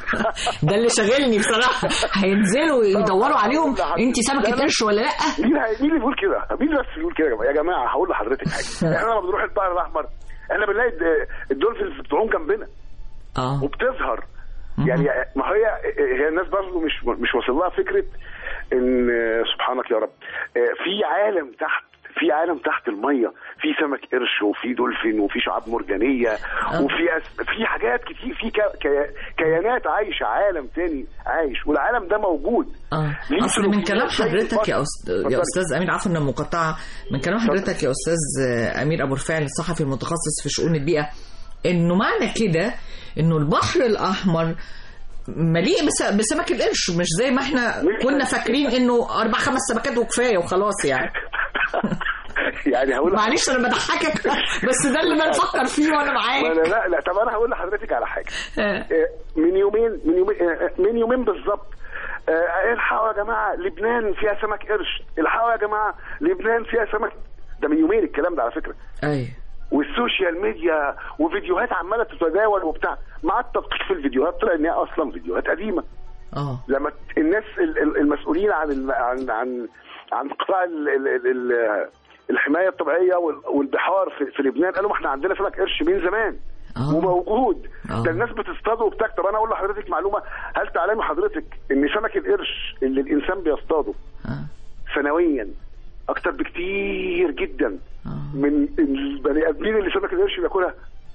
ده اللي شاغلني بصراحه هينزلوا يدوروا عليهم انت سمكه قرش ولا لا مين هي- مين اللي بيقول كده؟ مين بس اللي بيقول كده يا جماعه؟ يا جماعه هقول لحضرتك حاجه احنا لما بنروح البحر الاحمر احنا بنلاقي الد- الدولفينز بتعوم جنبنا اه وبتظهر يعني ما هي هي الناس برضه مش مش واصل لها فكره ان سبحانك يا رب في عالم تحت في عالم تحت الميه في سمك قرش وفي دولفين وفي شعاب مرجانيه وفي أس... في حاجات كتير في ك... ك... كيانات عايشه عالم تاني عايش والعالم ده موجود اه ليه اصل من سلوكيات كلام زي حضرتك يا البشر. أست... يا اتفضلي. استاذ امير عفوا اني مقطعه من كلام حضرتك يا استاذ امير ابو رفاعي الصحفي المتخصص في شؤون البيئه انه معنى كده انه البحر الاحمر مليء بس... بسمك القرش مش زي ما احنا كنا فاكرين انه اربع خمس سمكات وكفايه وخلاص يعني يعني هقول معلش انا بضحكك بس ده اللي انا بفكر فيه وانا معاك لا لا لا طب انا هقول لحضرتك على حاجه آه. آه، من يومين من يومين آه، من يومين بالظبط آه، الحقوا يا جماعه لبنان فيها سمك قرش الحقوا يا جماعه لبنان فيها سمك ده من يومين الكلام ده على فكره ايوه والسوشيال ميديا وفيديوهات عماله تتداول وبتاع مع التدقيق في الفيديوهات طلع ان هي اصلا فيديوهات قديمه اه لما ت- الناس ال- ال- المسؤولين عن ال- عن عن عن قطاع ال- ال- ال- ال- الحمايه الطبيعيه وال- والبحار في, في لبنان قالوا ما احنا عندنا سمك قرش من زمان آه. وموجود آه. ده الناس بتصطاده وبتاع طب انا اقول لحضرتك معلومه هل تعلمي حضرتك ان سمك القرش اللي الانسان بيصطاده آه. سنويا اكتر بكتير جدا آه. من البني ادمين اللي سمك القرش بياكلها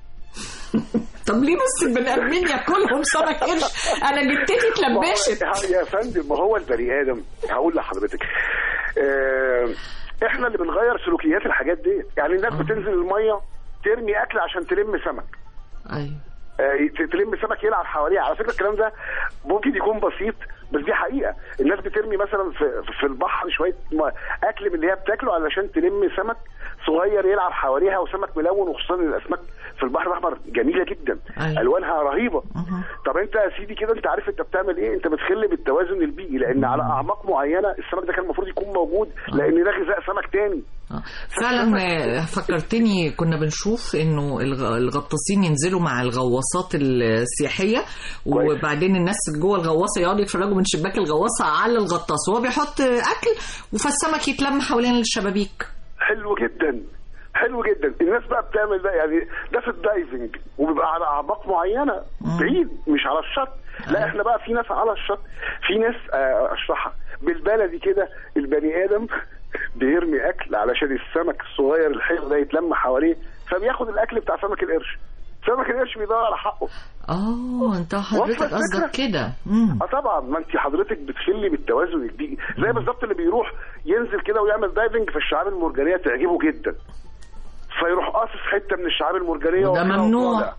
طب ليه بس البني ادمين ياكلهم سمك قرش انا جدتي اتلبشت ما هو- يا فندم ما هو البني ادم هقول لحضرتك آه، احنا اللي بنغير سلوكيات الحاجات دي يعني الناس بتنزل الميه ترمي اكل عشان تلم سمك ايوه آه، تلم سمك يلعب حواليها على فكره الكلام ده ممكن يكون بسيط بس دي حقيقه الناس بترمي مثلا في في البحر شويه م- اكل من اللي هي بتاكله علشان تلم سمك صغير يلعب حواليها وسمك ملون وخصوصا الاسماك في البحر الاحمر جميله جدا أيوة. الوانها رهيبه طب انت يا سيدي كده انت عارف انت بتعمل ايه انت بتخل بالتوازن البيئي لان على اعماق معينه السمك ده كان المفروض يكون موجود لان ده غذاء سمك تاني فعلا آه، فكرتني كنا بنشوف انه الغ- الغطاسين ينزلوا مع الغواصات السياحيه وبعدين الناس جوه الغواصه يقعدوا يتفرجوا من شباك الغواصه على الغطاس وهو بيحط اكل فالسمك يتلم حوالين الشبابيك حلو جدا حلو جدا الناس بقى بتعمل ده يعني ده في الدايفنج وبيبقى على اعماق معينه بعيد مش على الشط لا احنا بقى في ناس على الشط في ناس آه، اشرحها بالبلدي كده البني ادم بيرمي اكل علشان السمك الصغير الحلو ده يتلم حواليه فبياخد الاكل بتاع سمك القرش سمك القرش بيدور على حقه اه انت حضرتك واصلة قصدك الفكرة؟ كده مم. اه طبعا ما انت حضرتك بتخلي بالتوازن البيئي زي بالظبط اللي بيروح ينزل كده ويعمل دايفنج في الشعاب المرجانيه تعجبه جدا فيروح قاصص حته من الشعاب المرجانيه وده وكده ممنوع. وطالع.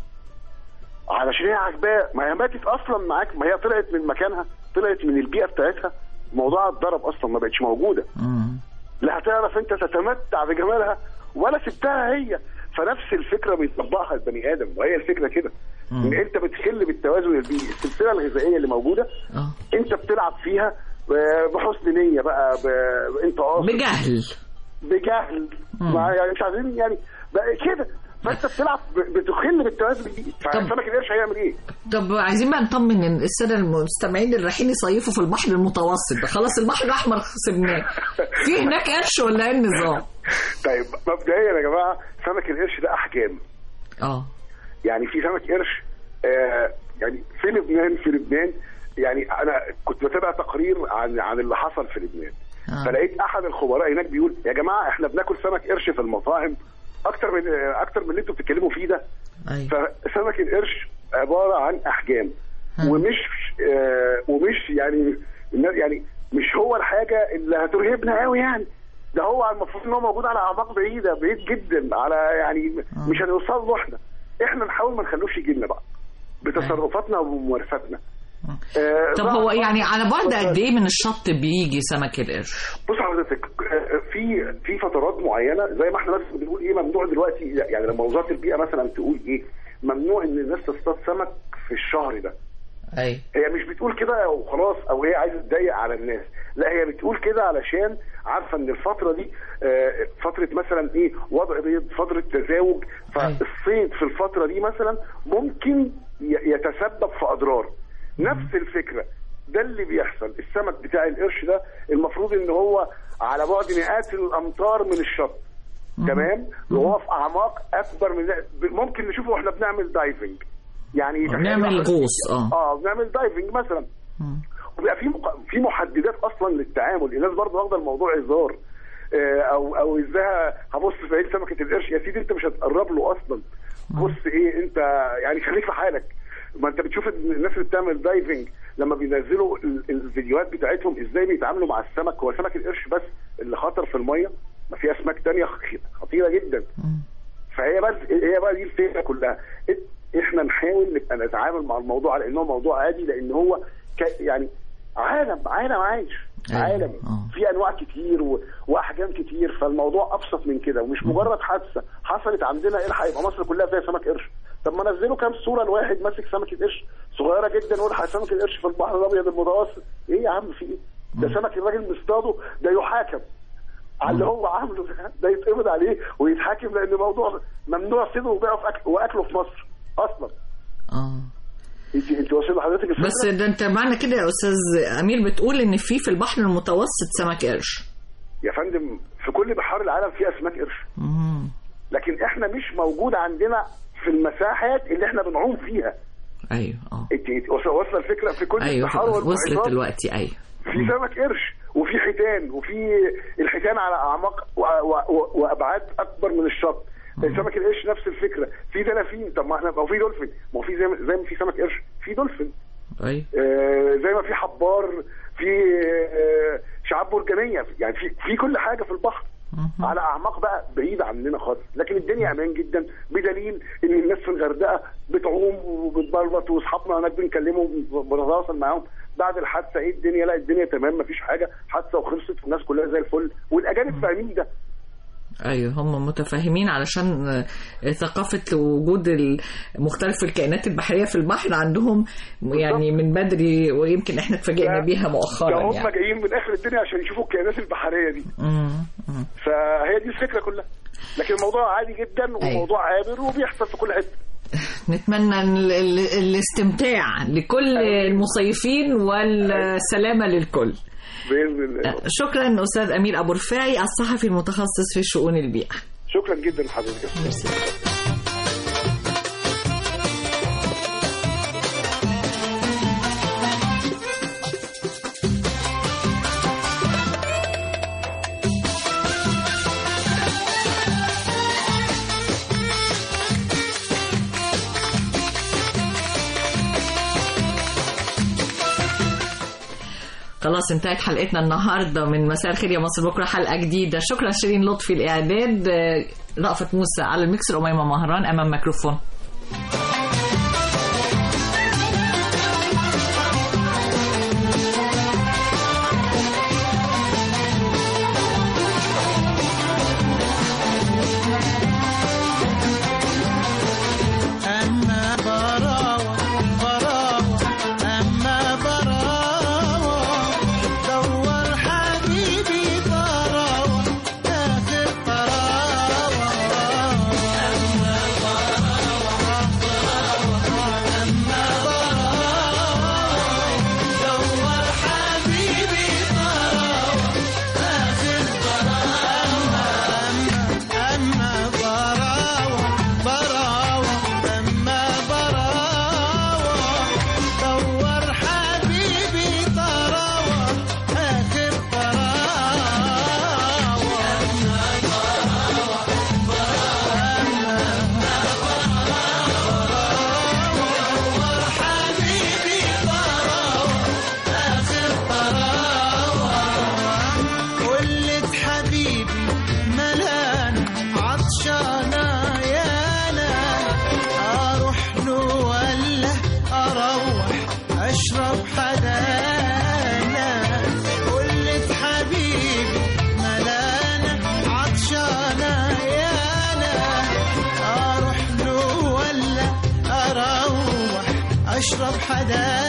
علشان هي عاجباه ما هي ماتت اصلا معاك ما هي طلعت من مكانها طلعت من البيئه بتاعتها موضوع الضرب اصلا ما بقتش موجوده مم. لا هتعرف انت تتمتع بجمالها ولا سبتها هي فنفس الفكره بيطبقها البني ادم وهي الفكره كده ان انت بتخل بالتوازن البيئي السلسله الغذائيه اللي موجوده اه انت بتلعب فيها ب- بحسن نيه بقى ب... انت قاصد بجهل بجهل ما يعني مش عايزين يعني بقى كده فانت بتلعب ب- بتخل بالتوازن البيئي فسمك القرش هيعمل ايه؟ طب عايزين بقى نطمن إن الساده المستمعين اللي رايحين يصيفوا في البحر المتوسط خلاص البحر الاحمر سبناه في هناك قرش ولا ايه النظام؟ طيب مبدئيا يا جماعه سمك القرش ده احجام اه يعني في سمك قرش آه يعني في لبنان في لبنان يعني انا كنت بتابع تقرير عن عن اللي حصل في لبنان آه. فلقيت احد الخبراء هناك بيقول يا جماعه احنا بناكل سمك قرش في المطاعم اكتر من آه، اكتر من اللي انتوا بتتكلموا فيه ده أيوة. فسمك القرش عباره عن احجام ومش آه ومش يعني الناس- يعني مش هو الحاجه اللي هترهبنا قوي يعني ده هو المفروض ان هو موجود على اعماق بعيده بعيد جدا على يعني مش هنوصل له احنا احنا نحاول ما نخلوش يجي لنا بقى بتصرفاتنا وممارساتنا آه طب بقى- هو يعني على بعد قد ايه من الشط بيجي سمك القرش؟ بص حضرتك آه، في في فترات معينه زي ما احنا مثلا بنقول ايه ممنوع دلوقتي يعني لما وزاره البيئه مثلا تقول ايه ممنوع ان الناس تصطاد سمك في الشهر ده اي هي مش بتقول كده وخلاص او هي عايزه تضيق على الناس لا هي بتقول كده علشان عارفه ان الفتره دي آه، فتره مثلا ايه وضع بيض فتره تزاوج فالصيد في الفتره دي مثلا ممكن ي- يتسبب في اضرار نفس الفكره ده اللي بيحصل السمك بتاع القرش ده المفروض ان هو على بعد مئات الامتار من الشط تمام وهو في اعماق اكبر من ممكن نشوفه واحنا بنعمل دايفنج يعني تخيل بنعمل واحد- غوص، اه. اه بنعمل دايفنج مثلا وبيبقى في مق... في محددات اصلا للتعامل الناس برضه واخده الموضوع هزار آه، او او ازاي هبص في عين سمكه القرش يا سيدي انت مش هتقرب له اصلا بص ايه انت يعني خليك في حالك ما انت بتشوف الناس اللي بتعمل دايفنج لما بينزلوا ال- الفيديوهات بتاعتهم ازاي بيتعاملوا مع السمك هو سمك القرش بس اللي خطر في الميه ما في اسماك تانية خ- خطيره جدا فهي بس هي بقى دي الفكره كلها إ- احنا نحاول نبقى نتعامل مع الموضوع على انه موضوع عادي لان هو ك يعني عالم عالم عايش أيوة. عالم في انواع كتير و... واحجام كتير فالموضوع ابسط من كده ومش مجرد حادثه حصلت عندنا ايه الحق يبقى مصر كلها فيها سمك قرش طب ما نزلوا كام صوره لواحد ماسك سمكه قرش صغيره جدا والحق سمك القرش في البحر الابيض المتوسط ايه يا عم في ايه ده سمك الراجل مصطاده ده يحاكم على اللي هو عامله ده ده يتقبض عليه ويتحاكم لان موضوع ممنوع صيده وبيعه في أكل واكله في مصر اصلا اه انت انت واصل لحضرتك الفكره بس ده انت معنى كده يا استاذ امير بتقول ان في في البحر المتوسط سمك قرش يا فندم في كل بحار العالم في اسماك قرش مم. لكن احنا مش موجود عندنا في المساحات اللي احنا بنعوم فيها ايوه اه انت انت واصله واصلة الفكره في كل ايوه البحار وصلت والمحيطات دلوقتي ايوه في سمك قرش وفي حيتان وفي الحيتان على اعماق و- و- و- وابعاد اكبر من الشط سمك القرش نفس الفكره في دلافين طب ما احنا ما هو في دولفين ما هو في زي ما زي ما في سمك قرش في دولفين ايوه آه، زي ما في حبار في آه، شعاب برجانيه يعني في في كل حاجه في البحر على اعماق بقى بعيده عننا خالص لكن الدنيا امان جدا بدليل ان الناس في الغردقه بتعوم وبتبلبط واصحابنا هناك بنكلمهم بنتواصل معاهم بعد الحادثه ايه الدنيا لا الدنيا تمام مفيش حاجه حادثه وخلصت والناس كلها زي الفل والاجانب فاهمين ده ايوه هم متفاهمين علشان آه، ثقافه وجود ال- مختلف الكائنات البحريه في البحر عندهم يعني من بدري ويمكن احنا اتفاجئنا بيها ده مؤخرا هم يعني جايين من اخر الدنيا عشان يشوفوا الكائنات البحريه دي مم. مم. فهي دي الفكره كلها لكن الموضوع عادي جدا وموضوع عابر وبيحصل في كل حته نتمنى ال- ال- الاستمتاع لكل المصيفين والسلامه للكل باذن الله شكرا استاذ امير ابو رفاعي الصحفي المتخصص في شؤون البيئه شكرا جدا لحضرتك خلاص انتهت حلقتنا النهارده من مساء الخير يا مصر بكره حلقه جديده شكرا شيرين لطفي الاعداد آه، رأفت موسى على الميكسر اميمه مهران امام ميكروفون أما براوة براوة أما براوة دور حبيبي براوة آخر براوة أما براوة براوة أما براوة دور حبيبي براوة آخر براوة أما براوة براوة أما براوة دور حبيبي طراوة آخر طراوة أما براوة دور حبيبي طراوة آخر طراوة ولد حبيبي ملان عطشانة يانا أروح له ولا أروح أشرب حدانا ولد حبيبي ملان عطشانة يانا أروح له ولا أروح أشرب حدانا